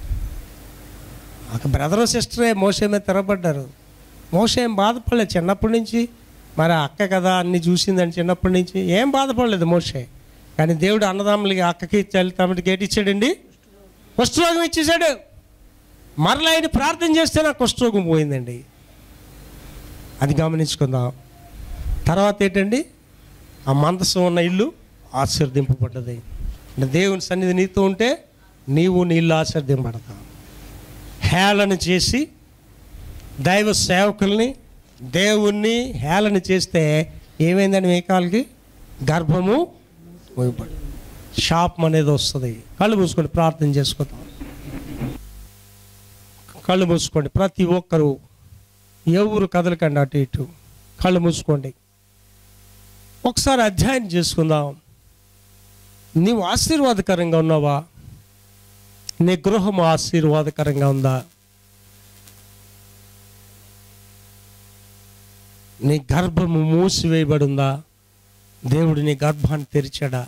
Speaker 1: ఒక బ్రదర్ సిస్టరే మోసే మీద తిరగబడ్డారు మోసే ఏం బాధపడలేదు చిన్నప్పటి నుంచి మరి ఆ అక్క కదా అన్ని చూసిందని చిన్నప్పటి నుంచి ఏం బాధపడలేదు మోసే కానీ దేవుడు అన్నదమ్ములకి అక్కకి తల్లి తమ్ముడికి ఏంటి ఇచ్చాడండి కుష్ఠరోగం ఇచ్చేసాడు మరలా ఆయన ప్రార్థన చేస్తే నాకు కుష్ఠరోగం పోయిందండి అది గమనించుకుందాం తర్వాత ఏంటండి ఆ మందసం ఉన్న ఇల్లు ఆశీర్దింపబడ్డది అంటే దేవుని సన్నిధి నీతో ఉంటే నీవు నీ ఇల్లు ఆశీర్దింపబడతావు హేళన చేసి దైవ సేవకుల్ని దేవుణ్ణి హేళన చేస్తే ఏమైందండి మేకాలకి గర్భము మూయబడి శాపం అనేది వస్తుంది కళ్ళు మూసుకొని ప్రార్థన చేసుకుందాం కళ్ళు మూసుకోండి ప్రతి ఒక్కరూ ఎవరు కదలకండి అటు ఇటు కళ్ళు మూసుకోండి ఒకసారి అధ్యయనం చేసుకుందాం నీవు ఆశీర్వాదకరంగా ఉన్నావా నీ గృహం ఆశీర్వాదకరంగా ఉందా నీ గర్భము మూసివేయబడి ఉందా దేవుడు నీ గర్భాన్ని తెరిచాడా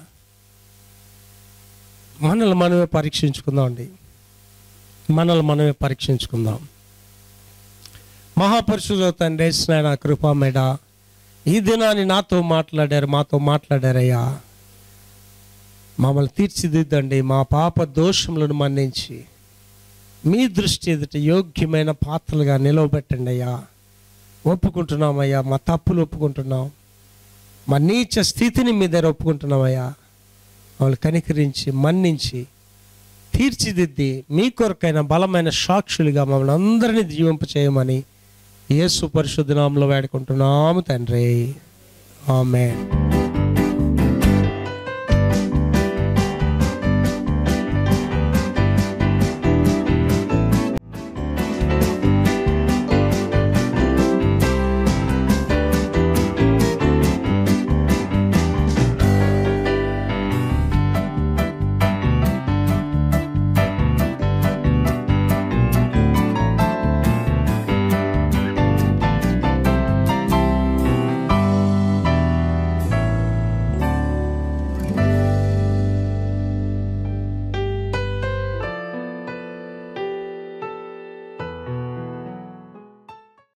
Speaker 1: మనల్ని మనమే పరీక్షించుకుందాం అండి మనల్ని మనమే పరీక్షించుకుందాం మహాపరిశుద్ధ తండ్రి స్నాయన కృపామేడ ఈ దినాన్ని నాతో మాట్లాడారు మాతో మాట్లాడారయ్యా మమ్మల్ని తీర్చిదిద్దండి మా పాప దోషములను మన్నించి మీ దృష్టి ఎదుట యోగ్యమైన పాత్రలుగా నిలవబెట్టండి అయ్యా ఒప్పుకుంటున్నామయ్యా మా తప్పులు ఒప్పుకుంటున్నాం మా నీచ స్థితిని మీ దగ్గర ఒప్పుకుంటున్నామయ్యా మమ్మల్ని కనికరించి మన్నించి తీర్చిదిద్ది మీ కొరకైన బలమైన సాక్షులుగా మమ్మల్ని అందరినీ జీవింప చేయమని యేసు పరిశుద్ధ నామంలో వేడుకుంటున్నాము తండ్రి ఆమె